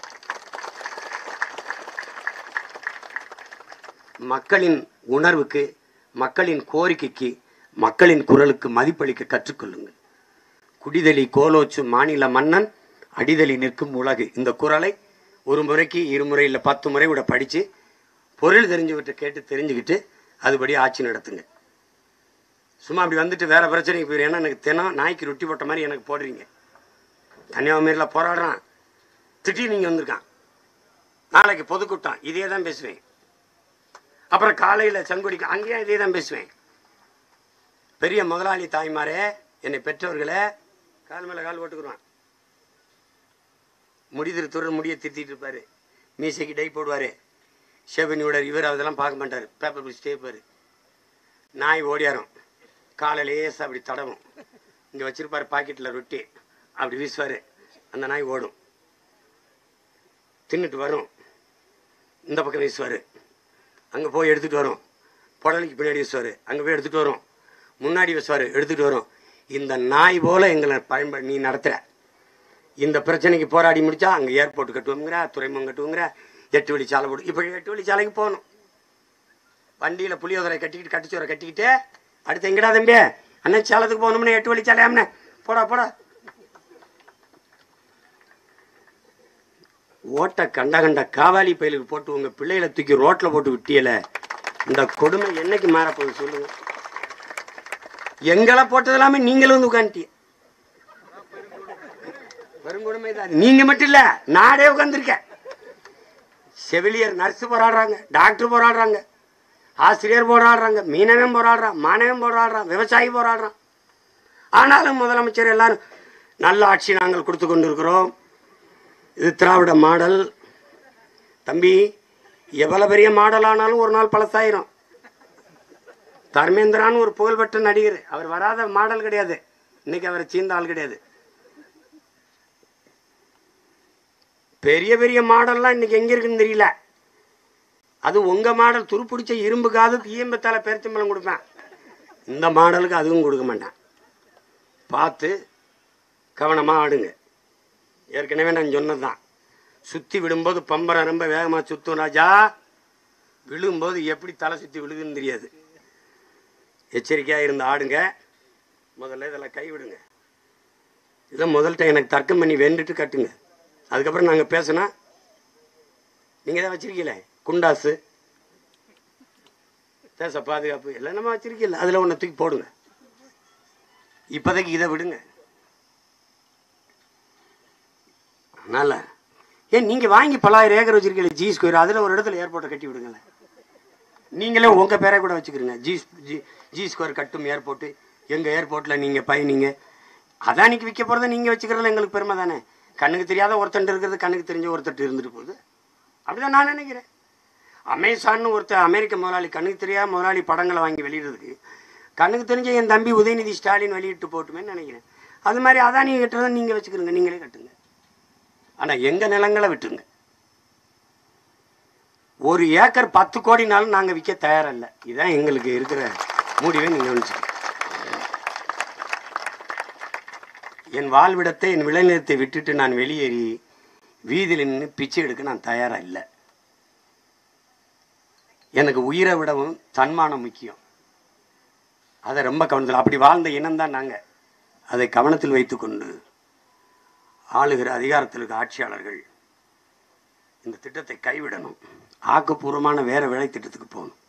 மக்களின் உணர்வுக்கு மக்களின் கோரிக்கைக்கு மக்களின் குரலுக்கு மதிப்பளிக்க கற்றுக்கொள்ளுங்கள் குடிதலி கோலோச்சு மாநில மன்னன் அடிதலி நிற்கும் உலகு இந்த குரலை ஒரு முறைக்கு இருமுறை இல்லை பத்து முறை விட படித்து பொருள் தெரிஞ்சவற்றை கேட்டு தெரிஞ்சுக்கிட்டு அதுபடி ஆட்சி நடத்துங்க சும்மா அப்படி வந்துட்டு வேற பிரச்சனைக்கு போயிரு ஏன்னா எனக்கு தினம் நாய்க்கு ரொட்டி போட்ட மாதிரி எனக்கு போடுறீங்க கன்னியாகுமரியில் போராடுறான் திடீர்னு நீங்கள் வந்திருக்கான் நாளைக்கு பொதுக்கூட்டம் இதே தான் பேசுவேன் அப்புறம் காலையில் செங்கொடிக்கு அங்கேயும் இதே தான் பேசுவேன் பெரிய முதலாளி தாய்மாரே என்னை பெற்றவர்களே கால் மேலே கால் போட்டுக்குருவான் முடி திருத்துற முடியை திருத்திட்டு இருப்பாரு மீசைக்கு டை போடுவார் ஷெவனியோட இவர் அதெல்லாம் பார்க்க மாட்டார் பேப்பர் பிடிச்சிட்டே இருப்பார் நாய் ஓடியாரும் காலை லேசாக அப்படி தடவும் இங்கே வச்சிருப்பாரு பாக்கெட்டில் ரொட்டி அப்படி வீசுவார் அந்த நாய் ஓடும் தின்னுட்டு வரும் இந்த பக்கம் வீசுவார் அங்கே போய் எடுத்துகிட்டு வரும் புடலைக்கு பின்னாடி வீசுவார் அங்கே போய் எடுத்துகிட்டு வரும் முன்னாடி வீசுவார் எடுத்துகிட்டு வரும் இந்த நாய் போல எங்களை பயன்ப நீ நடத்துகிற இந்த பிரச்சனைக்கு போராடி முடிச்சா அங்கே ஏர்போர்ட் கட்டுவோங்கிற துறைமுகம் கட்டுவோங்கிற எட்டு வழி சாலை போடு இப்போ எட்டு வழி சாலைக்கு போகணும் வண்டியில் புளியோதரை கட்டிக்கிட்டு கட்டிச்சோரை கட்டிக்கிட்டு அடுத்து எங்கடா தம்பி அண்ணன் சேலத்துக்கு போகணும்னு எட்டு வழி சாலையாம்னே போடா போடா ஓட்ட கண்ட கண்ட காவாலி பயலுக்கு போட்டு உங்க பிள்ளைகளை தூக்கி ரோட்ல போட்டு விட்டியல இந்த கொடுமை என்னைக்கு மாறப்போகுது சொல்லுங்க எங்களை போட்டது எல்லாமே நீங்களும் வந்து உட்காந்துட்டீங்க பெருங்கொடுமை தான் நீங்க மட்டும் இல்ல நாடே உட்காந்துருக்க செவிலியர் நர்ஸ் போராடுறாங்க டாக்டர் போராடுறாங்க ஆசிரியர் போராடுறாங்க மீனவன் போராடுறான் மாணவன் போராடுறான் விவசாயி போராடுறான் ஆனாலும் முதலமைச்சர் எல்லாரும் நல்ல ஆட்சி நாங்கள் கொடுத்து கொண்டிருக்கிறோம் இது திராவிட மாடல் தம்பி எவ்வளவு பெரிய மாடல் ஆனாலும் ஒரு நாள் பழசாயிரும் தர்மேந்திரான்னு ஒரு புகழ்பெற்ற நடிகர் அவர் வராத மாடல் கிடையாது இன்னைக்கு அவரை சீந்த ஆள் கிடையாது பெரிய பெரிய மாடல்லாம் இன்னைக்கு எங்க இருக்குன்னு தெரியல அது உங்க மாடல் துருப்பிடிச்ச இரும்பு காது ஈயம்பத்தால பேரிச்சம்பளம் கொடுப்பேன் இந்த மாடலுக்கு அதுவும் கொடுக்க மாட்டேன் பார்த்து கவனமா ஆடுங்க ஏற்கனவே நான் சொன்னதுதான் சுத்தி விடும்போது பம்பரம் ரொம்ப வேகமா சுத்தும் ராஜா விழும்போது எப்படி தலை சுத்தி விழுதுன்னு தெரியாது எச்சரிக்கையா இருந்து ஆடுங்க முதல்ல இதெல்லாம் கைவிடுங்க இதை முதல்கிட்ட எனக்கு தர்க்கம் பண்ணி வென்றுட்டு கட்டுங்க அதுக்கப்புறம் நாங்கள் பேசினா நீங்கள் தான் வச்சிருக்கீங்களே குண்டாசு தேச பாதுகாப்பு எல்லாம் நம்ம வச்சிருக்கீங்கள அதில் ஒன்று தூக்கி போடுங்க இப்போதைக்கு இதை விடுங்க அதனால ஏன் நீங்கள் வாங்கி பலாயிரம் ஏக்கர் வச்சிருக்கீங்களே ஜி ஸ்கொயர் அதில் ஒரு இடத்துல ஏர்போர்ட்டை கட்டி விடுங்களேன் நீங்களே உங்கள் பேரை கூட வச்சுக்கிறீங்க ஜி ஜி ஜி ஸ்கொயர் கட்டும் ஏர்போர்ட்டு எங்கள் ஏர்போர்ட்டில் நீங்கள் பயணிங்க அதானிக்கு விற்க போகிறத நீங்கள் வச்சுக்கிறதுல எங்களுக்கு பெருமை தானே கண்ணுக்கு தெரியாத ஒருத்தன் இருக்கிறது கண்ணுக்கு தெரிஞ்ச ஒருத்தர் இருந்துட்டு போகுது அப்படிதான் நான் நினைக்கிறேன் அமேசான்னு ஒருத்தர் அமெரிக்க முதலாளி கண்ணுக்கு தெரியாத முதலாளி படங்களை வாங்கி வெளியிடுறதுக்கு கண்ணுக்கு தெரிஞ்ச என் தம்பி உதயநிதி ஸ்டாலின் வெளியிட்டு போட்டுமேன்னு நினைக்கிறேன் அது மாதிரி அதானி கட்டுறதை நீங்கள் வச்சுக்கிறீங்க நீங்களே கட்டுங்க ஆனால் எங்கள் நிலங்களை விட்டுருங்க ஒரு ஏக்கர் பத்து கோடினாலும் நாங்கள் விற்க தயாரில்ல இதுதான் எங்களுக்கு இருக்கிற முடிவை நீங்கள் கவனிச்சுக்கணும் என் வாழ்விடத்தை என் விளைநிலத்தை விட்டுட்டு நான் வெளியேறி வீதியில் நின்று பிச்சை எடுக்க நான் தயாரா இல்லை எனக்கு உயிரை விடவும் தன்மானம் முக்கியம் அதை ரொம்ப கவனத்தில் அப்படி வாழ்ந்த இனம்தான் நாங்கள் அதை கவனத்தில் வைத்துக்கொண்டு ஆளுகிற அதிகாரத்தில் இருக்க ஆட்சியாளர்கள் இந்த திட்டத்தை கைவிடணும் ஆக்கப்பூர்வமான வேற வேலை திட்டத்துக்கு போகணும்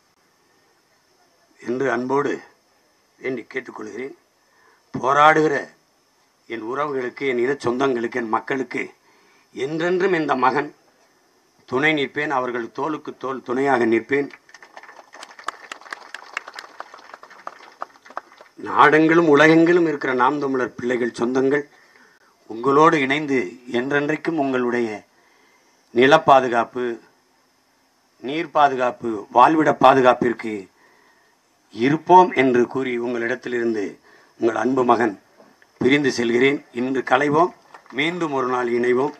என்று அன்போடு வேண்டி கேட்டுக்கொள்கிறேன் போராடுகிற என் உறவுகளுக்கு என் இன சொந்தங்களுக்கு என் மக்களுக்கு என்றென்றும் இந்த மகன் துணை நிற்பேன் அவர்கள் தோளுக்கு தோள் துணையாக நிற்பேன் நாடெங்கிலும் உலகெங்கிலும் இருக்கிற நாம் தமிழர் பிள்ளைகள் சொந்தங்கள் உங்களோடு இணைந்து என்றென்றைக்கும் உங்களுடைய நில பாதுகாப்பு நீர் பாதுகாப்பு வாழ்விட பாதுகாப்பிற்கு இருப்போம் என்று கூறி உங்களிடத்திலிருந்து உங்கள் அன்பு மகன் பிரிந்து செல்கிறேன் இன்று களைவோம் மீண்டும் ஒரு நாள் இணைவோம்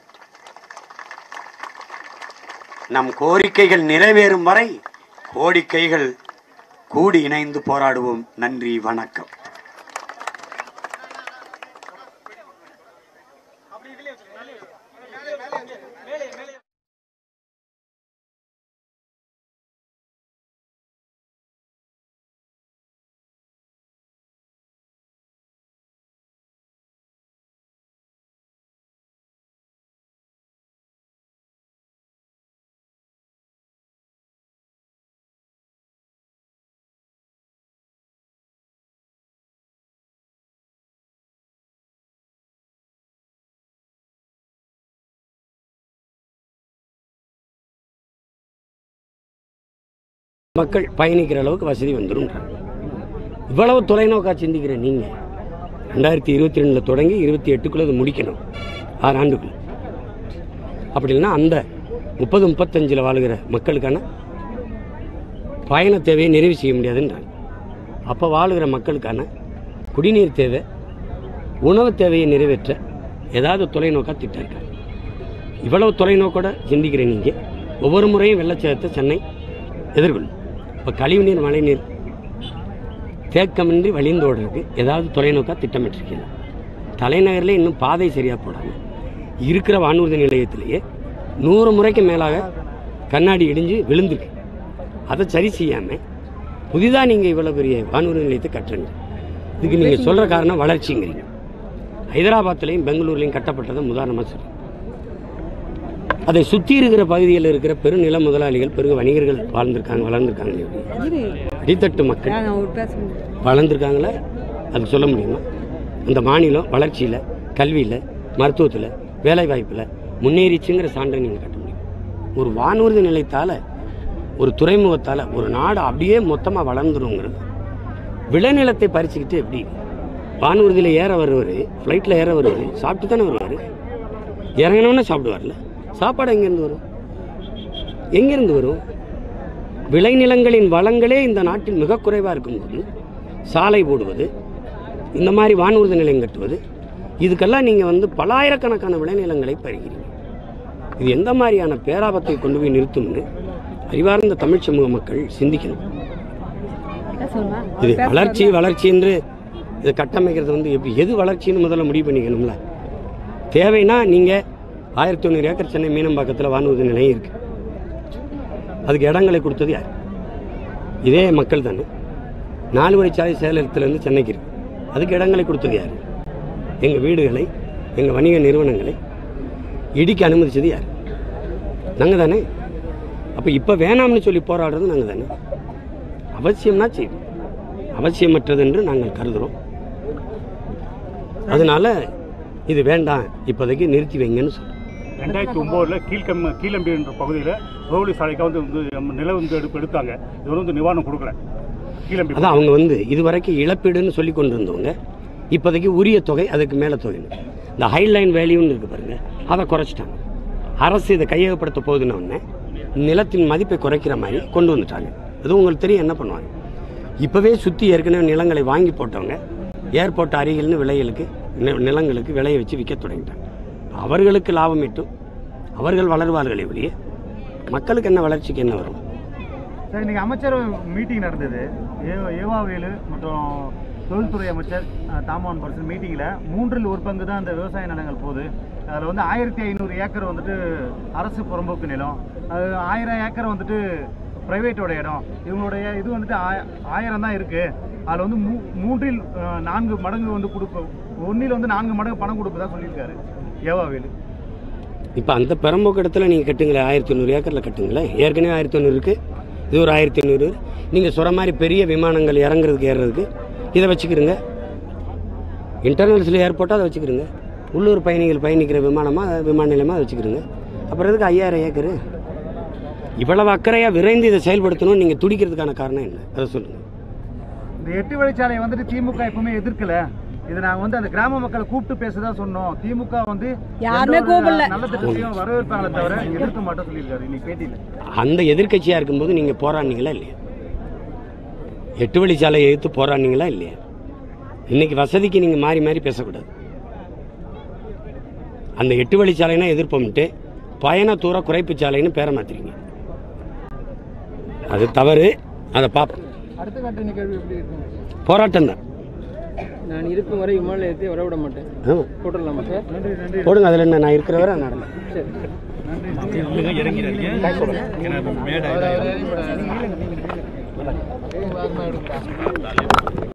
நம் கோரிக்கைகள் நிறைவேறும் வரை கோடிக்கைகள் கூடி இணைந்து போராடுவோம் நன்றி வணக்கம் மக்கள் பயணிக்கிற அளவுக்கு வசதி வந்துடும் இவ்வளவு தொலைநோக்கா சிந்திக்கிற நீங்கள் ரெண்டாயிரத்தி இருபத்தி ரெண்டில் தொடங்கி இருபத்தி எட்டுக்குள்ளே அது முடிக்கணும் ஆறு ஆண்டுக்குள்ள அப்படி இல்லைன்னா அந்த முப்பது முப்பத்தஞ்சில் வாழுகிற மக்களுக்கான பயண தேவையை நிறைவு செய்ய முடியாதுன்றாங்க அப்போ வாழுகிற மக்களுக்கான குடிநீர் தேவை உணவு தேவையை நிறைவேற்ற ஏதாவது தொலைநோக்கா திட்டம் இருக்கா இவ்வளவு தொலைநோக்கோட சிந்திக்கிற நீங்கள் ஒவ்வொரு முறையும் வெள்ளச்சேதத்தை சென்னை எதிர்கொள்ளும் இப்போ கழிவுநீர் மழைநீர் தேக்கமின்றி வழிந்தோடுறதுக்கு ஏதாவது தொலைநோக்கா திட்டமிட்டிருக்கீங்க தலைநகரில் இன்னும் பாதை சரியாக போடாமல் இருக்கிற வானூர்தி நிலையத்திலேயே நூறு முறைக்கு மேலாக கண்ணாடி இடிஞ்சு விழுந்திருக்கு அதை சரி செய்யாமல் புதிதாக நீங்கள் இவ்வளோ பெரிய வானூர்தி நிலையத்தை கட்டுறீங்க இதுக்கு நீங்கள் சொல்கிற காரணம் வளர்ச்சிங்கிறீங்க ஹைதராபாத்லேயும் பெங்களூர்லேயும் கட்டப்பட்டதை உதாரணமாக சொல்லுங்கள் அதை சுற்றி இருக்கிற பகுதியில் இருக்கிற பெருநில முதலாளிகள் பெரு வணிகர்கள் வாழ்ந்திருக்காங்க வளர்ந்துருக்காங்க அடித்தட்டு மக்கள் வளர்ந்துருக்காங்களா அது சொல்ல முடியுமா அந்த மாநிலம் வளர்ச்சியில் கல்வியில் மருத்துவத்தில் வேலைவாய்ப்பில் முன்னேறிச்சுங்கிற சான்றை நீங்கள் கட்ட முடியும் ஒரு வானூர்தி நிலையத்தால் ஒரு துறைமுகத்தால் ஒரு நாடு அப்படியே மொத்தமாக வளர்ந்துருங்கிறது விளைநிலத்தை பறிச்சுக்கிட்டு எப்படி வானூர்தியில் ஏற வருவார் ஃப்ளைட்டில் ஏற வருவார் சாப்பிட்டு தானே வருவார் இறங்கினோன்னே சாப்பிடுவார்ல சாப்பாடு எங்கேருந்து வரும் எங்கேருந்து வரும் விளைநிலங்களின் வளங்களே இந்த நாட்டில் மிக குறைவாக இருக்கும்போது சாலை போடுவது இந்த மாதிரி வானூர்தி நிலையம் கட்டுவது இதுக்கெல்லாம் நீங்கள் வந்து பலாயிரக்கணக்கான விளைநிலங்களை பறிக்கிறீங்க இது எந்த மாதிரியான பேராபத்தை கொண்டு போய் நிறுத்தும்னு அறிவார்ந்த தமிழ் சமூக மக்கள் சிந்திக்கணும் இது வளர்ச்சி வளர்ச்சி என்று இதை கட்டமைக்கிறது வந்து எப்படி எது வளர்ச்சின்னு முதல்ல முடிவு பண்ணிக்கணும்ல தேவைன்னா நீங்கள் ஆயிரத்தி தொண்ணூறு ஏக்கர் சென்னை மீனம்பாக்கத்தில் வானூர்தி நிலையம் இருக்குது அதுக்கு இடங்களை கொடுத்தது யார் இதே மக்கள் தானே நாலு வழிச்சாலை சேலத்திலேருந்து சென்னைக்கு இருக்கு அதுக்கு இடங்களை கொடுத்தது யார் எங்கள் வீடுகளை எங்கள் வணிக நிறுவனங்களை இடிக்க அனுமதிச்சது யார் நாங்கள் தானே அப்போ இப்போ வேணாம்னு சொல்லி போராடுறது நாங்கள் தானே அவசியம்னா செய்வோம் அவசியமற்றது என்று நாங்கள் கருதுகிறோம் அதனால இது வேண்டாம் இப்போதைக்கு நிறுத்தி வைங்கன்னு சொல்கிறோம் ரெண்டாயிரத்தி ஒம்போதில் கீழ்கம் கீழம்பி என்ற பகுதியில் ரோடு சாலைக்காக வந்து வந்து நம்ம நில வந்து எடுப்பு எடுத்தாங்க இது வந்து நிவாரணம் கொடுக்கல கீழம்பி அதான் அவங்க வந்து இதுவரைக்கும் இழப்பீடுன்னு சொல்லி கொண்டு இருந்தவங்க இப்போதைக்கு உரிய தொகை அதுக்கு மேலே தொகை இந்த ஹைலைன் வேல்யூன்னு இருக்கு பாருங்க அதை குறைச்சிட்டாங்க அரசு இதை கையகப்படுத்த போகுதுன்னு உடனே நிலத்தின் மதிப்பை குறைக்கிற மாதிரி கொண்டு வந்துட்டாங்க அது உங்களுக்கு தெரியும் என்ன பண்ணுவாங்க இப்போவே சுற்றி ஏற்கனவே நிலங்களை வாங்கி போட்டவங்க ஏர்போர்ட் அருகில்னு விலைகளுக்கு நி- நிலங்களுக்கு விலையை வச்சு விற்க தொடங்கிட்டாங்க அவர்களுக்கு லாபம் ஈட்டும் அவர்கள் வளர்வார்களே ஒழிய மக்களுக்கு என்ன வளர்ச்சிக்கு என்ன வரும் சார் இன்னைக்கு அமைச்சர் மீட்டிங் நடந்தது ஏ- ஏவாவேலு மற்றும் தொழில்துறை அமைச்சர் அஹ், தாமோன் பர்சன் மீட்டிங்கில் மூன்றில் ஒரு பங்கு தான் இந்த விவசாய நிலங்கள் போகுது அதில் வந்து ஆயிரத்தி ஐநூறு ஏக்கர் வந்துட்டு அரசு புறம்போக்கு நிலம் அது ஆயிரம் ஏக்கர் வந்துட்டு ப்ரைவேட்டோட இடம் இவங்களுடைய இது வந்துட்டு ஆய- ஆயிரம் தான் இருக்குது அதில் வந்து மூ மூன்றில் அஹ், நான்கு மடங்கு வந்து கொடுப்போம் ஒன்றில் வந்து நான்கு மடங்கு பணம் கொடுப்பதா சொல்லியிருக்காரு ஏவாவேலு இப்போ அந்த பெரம்போக்கு இடத்துல நீங்கள் கட்டுங்களேன் ஆயிரத்தி தொண்ணூறு ஏக்கரில் கட்டுங்களேன் ஏற்கனவே ஆயிரத்தி தொண்ணூறு இருக்குது இது ஒரு ஆயிரத்தி ஐநூறு நீங்கள் சொல்கிற மாதிரி பெரிய விமானங்கள் இறங்குறதுக்கு ஏறுறதுக்கு இதை வச்சுக்கிறங்க இன்டர்நேஷ்னல் ஏர்போர்ட்டாக அதை வச்சுக்கிறோங்க உள்ளூர் பயணிகள் பயணிக்கிற விமானமாக விமான நிலையமாக அதை வச்சுக்கிறோங்க அப்புறம் எதுக்கு ஐயாயிரம் ஏக்கரு இவ்வளவு அக்கறையாக விரைந்து இதை செயல்படுத்தணும்னு நீங்கள் துடிக்கிறதுக்கான காரணம் என்ன அதை சொல்லுங்கள் இந்த எட்டு வழிச்சாலையை வந்துட்டு திமுக எப்பவுமே எதிர்க்கல இது நாங்க வந்து அந்த கிராம மக்களை கூப்பிட்டு பேசதான் சொன்னோம் திமுக வந்து யாருமே எந்த ஒரு கூப்பிடல. நல்ல திட்டத்தையும் வரவேற்பாங்களே தவிர எதிர்க்க மாட்டோம் சொல்லியிருக்காரு இன்னைக்கு பேட்டியில அந்த எதிர்க்கட்சியாக இருக்கும்போது நீங்கள் போராடினீங்களா இல்லையா எட்டு வழிச்சாலையை எதிர்த்து போராடினீங்களா இல்லையா இன்னைக்கு வசதிக்கு நீங்கள் மாறி மாறி பேசக்கூடாது அந்த எட்டு வழிச்சாலைனா எதிர்ப்போம்ட்டு பயண தூர குறைப்பு சாலைன்னு பேரை மாத்துறீங்க அது தவறு அதை பார்ப்போம் அடுத்த கட்ட நிகழ்வு எப்படி இருக்கும் போராட்டம் தான் நான் இருக்கும் வரை விமான நிலையத்தை வரவிட மாட்டேன் ஆமாம் போட்டுடலாமா சார் நன்றி நன்றி போடுங்க அதில் என்ன நான் இருக்கிற வரை அது நடக்கும் சரி நன்றி அவர் அவர்